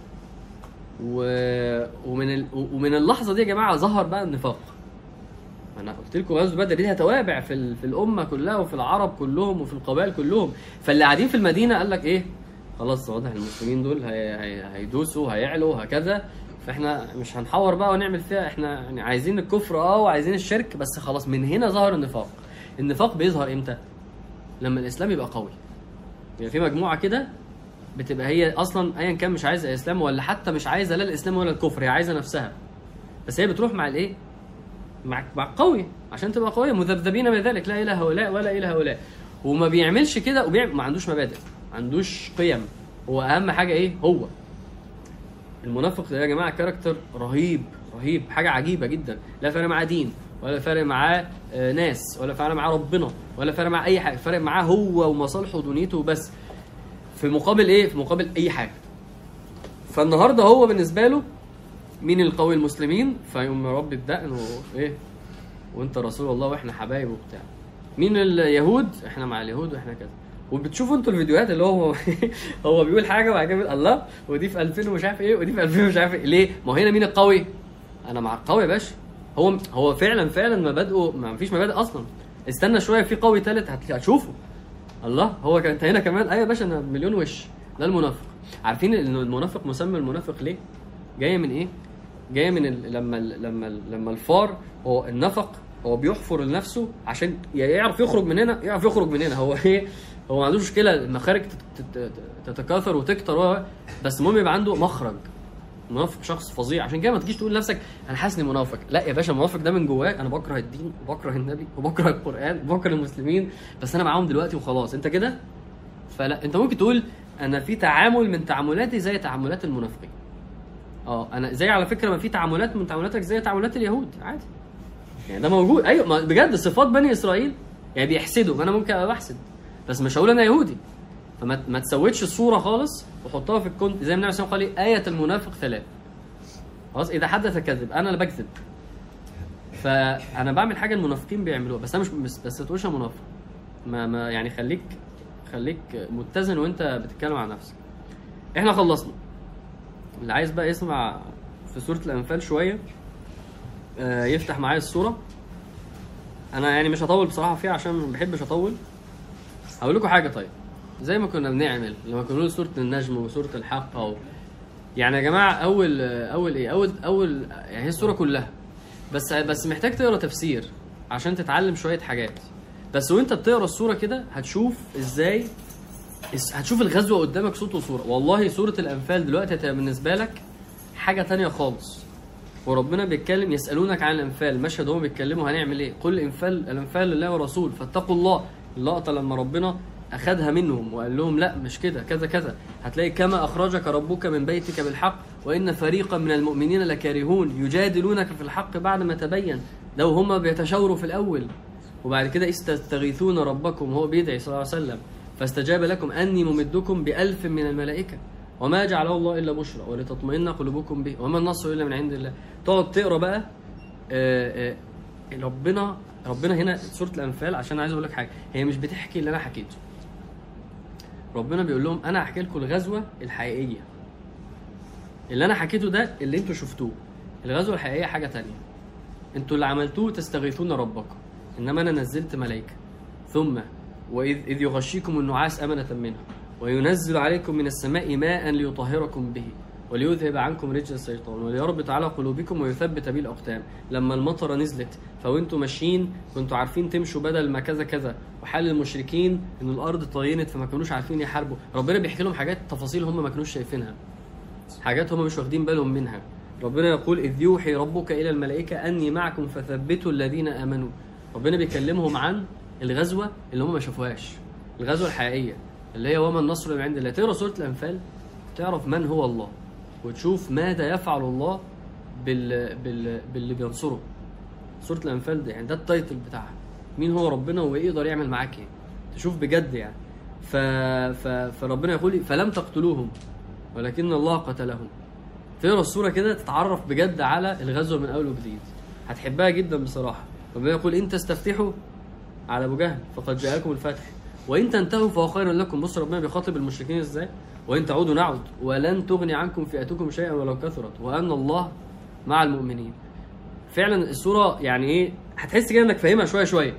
و... ومن ال... ومن اللحظه دي يا جماعه ظهر بقى النفاق انا قلت لكم غزوه بدر دي ليها توابع في ال... في الامه كلها وفي العرب كلهم وفي القبائل كلهم فاللي قاعدين في المدينه قال لك ايه خلاص واضح المسلمين دول هي... هي... هيدوسوا هيعلوا هكذا فاحنا مش هنحور بقى ونعمل فيها احنا يعني عايزين الكفر اه وعايزين الشرك بس خلاص من هنا ظهر النفاق النفاق بيظهر امتى لما الاسلام يبقى قوي يعني في مجموعه كده بتبقى هي اصلا ايا كان مش عايزه اسلام ولا حتى مش عايزه لا الاسلام ولا الكفر هي عايزه نفسها بس هي بتروح مع الايه مع مع القوي عشان تبقى قويه مذبذبين من ذلك لا اله هؤلاء ولا اله هؤلاء وما بيعملش كده وبيعمل ما عندوش مبادئ ما عندوش قيم هو اهم حاجه ايه هو المنافق ده يا جماعه كاركتر رهيب رهيب حاجه عجيبه جدا لا فارق معاه دين ولا فارق معاه آه، ناس ولا فارق معاه ربنا ولا فارق معاه اي حاجه فارق معاه هو ومصالحه ودنيته بس في مقابل ايه في مقابل اي حاجه فالنهارده هو بالنسبه له مين القوي المسلمين فيقوم رب الدقن وايه وانت رسول الله واحنا حبايب وبتاع مين اليهود احنا مع اليهود واحنا كذا وبتشوفوا انتوا الفيديوهات اللي هو هو بيقول حاجه وبعد كده بيقول الله ودي في 2000 ومش عارف ايه ودي في 2000 ومش عارف ايه ليه؟ ما هو هنا مين القوي؟ انا مع القوي يا باشا هو هو فعلا فعلا مبادئه ما فيش مبادئ اصلا استنى شويه في قوي ثالث هتشوفه الله هو كان انت هنا كمان ايوه يا باشا انا مليون وش ده المنافق عارفين ان المنافق مسمى المنافق ليه جايه من ايه جايه من ال... لما ال... لما ال... لما الفار هو النفق هو بيحفر لنفسه عشان يا يعرف يخرج من هنا يعرف يخرج من هنا هو ايه هو ما عندوش مشكله المخارج تت- تت- تتكاثر وتكتر و- بس المهم يبقى عنده مخرج منافق شخص فظيع عشان كده ما تجيش تقول لنفسك انا حاسس اني منافق لا يا باشا المنافق ده من جواك انا بكره الدين وبكره النبي وبكره القران وبكره المسلمين بس انا معاهم دلوقتي وخلاص انت كده فلا انت ممكن تقول انا في تعامل من تعاملاتي زي تعاملات المنافقين اه انا زي على فكره ما في تعاملات من تعاملاتك زي تعاملات اليهود عادي يعني ده موجود ايوه ما بجد صفات بني اسرائيل يعني بيحسدوا ما انا ممكن ابقى بحسد بس مش هقول انا يهودي فما ما تسويتش الصوره خالص وحطها في الكونت زي ما النبي صلى الله عليه وسلم قال إيه؟ ايه المنافق ثلاث خلاص اذا حدث كذب انا اللي بكذب فانا بعمل حاجه المنافقين بيعملوها بس انا مش بس, بس ما تقولش أنا منافق ما, ما يعني خليك خليك متزن وانت بتتكلم عن نفسك احنا خلصنا اللي عايز بقى يسمع في سوره الانفال شويه آه، يفتح معايا الصوره انا يعني مش هطول بصراحه فيها عشان ما بحبش اطول هقول لكم حاجه طيب زي ما كنا بنعمل لما كنا بنقول سوره النجم وسوره الحق او يعني يا جماعه اول اول ايه اول اول يعني هي السوره كلها بس بس محتاج تقرا تفسير عشان تتعلم شويه حاجات بس وانت بتقرا السوره كده هتشوف ازاي اس- هتشوف الغزوه قدامك صوت وصوره والله سوره الانفال دلوقتي هتبقى بالنسبه لك حاجه تانية خالص وربنا بيتكلم يسالونك عن الانفال مشهد هم بيتكلموا هنعمل ايه قل الانفال الانفال لله ورسول فاتقوا الله اللقطه لما ربنا اخذها منهم وقال لهم لا مش كده كذا كذا هتلاقي كما اخرجك ربك من بيتك بالحق وان فريقا من المؤمنين لكارهون يجادلونك في الحق بعد ما تبين لو هم بيتشاوروا في الاول وبعد كده استستغيثون ربكم هو بيدعي صلى الله عليه وسلم فاستجاب لكم اني ممدكم بالف من الملائكه وما جعله الله الا بشرى ولتطمئن قلوبكم به وما النصر الا من عند الله تقعد تقرا بقى آه، آه، ربنا ربنا هنا سوره الانفال عشان عايز اقول لك حاجه هي مش بتحكي اللي انا حكيته ربنا بيقول لهم انا هحكي لكم الغزوه الحقيقيه اللي انا حكيته ده اللي انتوا شفتوه الغزوه الحقيقيه حاجه تانية انتوا اللي عملتوه تستغيثون ربكم انما انا نزلت ملائكه ثم واذ اذ يغشيكم النعاس امنه منه وينزل عليكم من السماء ماء ليطهركم به وليذهب عنكم رجز الشيطان وليربط على قلوبكم ويثبت به الاقدام لما المطره نزلت فوانتوا ماشيين كنتوا عارفين تمشوا بدل ما كذا كذا وحال المشركين ان الارض طينت فما كانوش عارفين يحاربوا ربنا بيحكي لهم حاجات تفاصيل هم ما كانوش شايفينها حاجات هم مش واخدين بالهم منها ربنا يقول إذ يوحي ربك إلى الملائكة أني معكم فثبتوا الذين آمنوا ربنا بيكلمهم عن الغزوة اللي هم ما شافوهاش الغزوة الحقيقية اللي هي وما النصر من عند الله تقرا سورة الأنفال تعرف من هو الله وتشوف ماذا يفعل الله بال... بال... باللي بينصره سورة الأنفال دي يعني ده التايتل بتاعها مين هو ربنا وإيه يقدر يعمل معاك إيه تشوف بجد يعني ف... ف... فربنا يقول فلم تقتلوهم ولكن الله قتلهم تقرا الصوره كده تتعرف بجد على الغزوه من اول وجديد هتحبها جدا بصراحه ربنا يقول ان تستفتحوا على ابو جهل فقد جاءكم الفتح وان تنتهوا فهو خير لكم بص ربنا بيخاطب المشركين ازاي وان تعودوا نعد ولن تغني عنكم فئتكم شيئا ولو كثرت وان الله مع المؤمنين فعلا الصوره يعني ايه هتحس كده انك فاهمها شويه شويه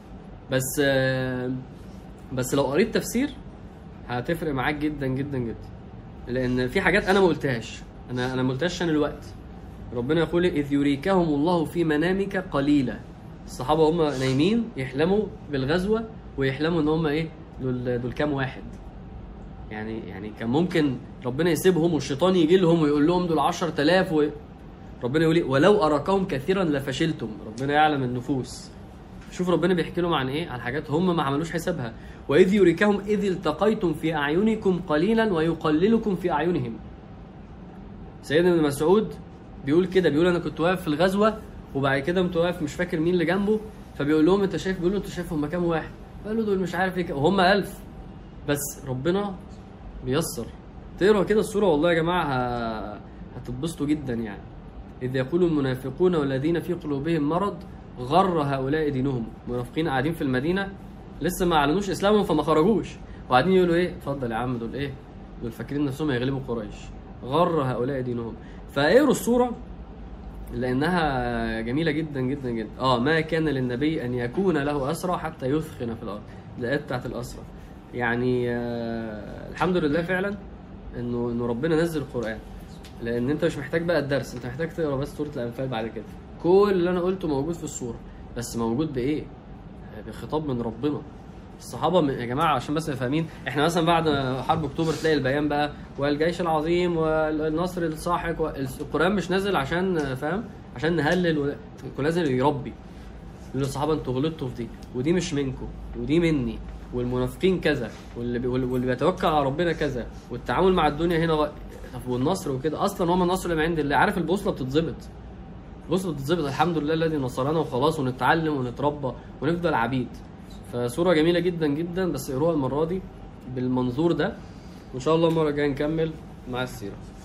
بس آه، بس لو قريت تفسير هتفرق معاك جدا جدا جدا لان في حاجات انا ما قلتهاش انا انا ما قلتهاش عشان الوقت ربنا يقول اذ يريكهم الله في منامك قليلا الصحابه هم نايمين يحلموا بالغزوه ويحلموا ان هم ايه دول دول كام واحد يعني يعني كان ممكن ربنا يسيبهم والشيطان يجي لهم ويقول لهم دول 10000 و... ربنا يقول إيه؟ ولو اراكهم كثيرا لفشلتم ربنا يعلم النفوس شوف ربنا بيحكي لهم عن ايه عن حاجات هم ما عملوش حسابها واذ يريكهم اذ التقيتم في اعينكم قليلا ويقللكم في اعينهم سيدنا ابن مسعود بيقول كده بيقول انا كنت واقف في الغزوه وبعد كده قمت واقف مش فاكر مين اللي جنبه فبيقول لهم انت شايف بيقول له انت شايف هم كام واحد قال له دول مش عارف ايه وهم ألف بس ربنا بيسر تقرا كده الصوره والله يا جماعه ه- هتتبسطوا جدا يعني إذ يقول المنافقون والذين في قلوبهم مرض غر هؤلاء دينهم المنافقين قاعدين في المدينة لسه ما أعلنوش إسلامهم فما خرجوش وقاعدين يقولوا إيه اتفضل يا عم دول إيه دول فاكرين نفسهم هيغلبوا قريش غر هؤلاء دينهم فاقروا الصورة لانها جميله جدا جدا جدا اه ما كان للنبي ان يكون له اسرى حتى يثخن في الارض الايات بتاعت الاسرى يعني آه الحمد لله فعلا انه انه ربنا نزل القران لان انت مش محتاج بقى الدرس انت محتاج تقرا بس سوره الانفال بعد كده كل اللي انا قلته موجود في السوره بس موجود بايه بخطاب من ربنا الصحابه من- يا جماعه عشان بس نبقى فاهمين احنا مثلا بعد حرب اكتوبر تلاقي البيان بقى والجيش العظيم والنصر الساحق وال- القران مش نازل عشان فاهم عشان نهلل ولا- القران نازل يربي يقول للصحابه انتوا غلطتوا في دي ودي مش منكم ودي مني والمنافقين كذا واللي بي- واللي واللي بيتوكل على ربنا كذا والتعامل مع الدنيا هنا غ- طب والنصر وكده اصلا وما النصر اللي من عند الله عارف البوصله بتتظبط البوصله بتتظبط الحمد لله الذي نصرنا وخلاص ونتعلم ونتربى ونفضل عبيد فصوره جميله جدا جدا بس اقروها المره دي بالمنظور ده وان شاء الله المره الجايه نكمل مع السيره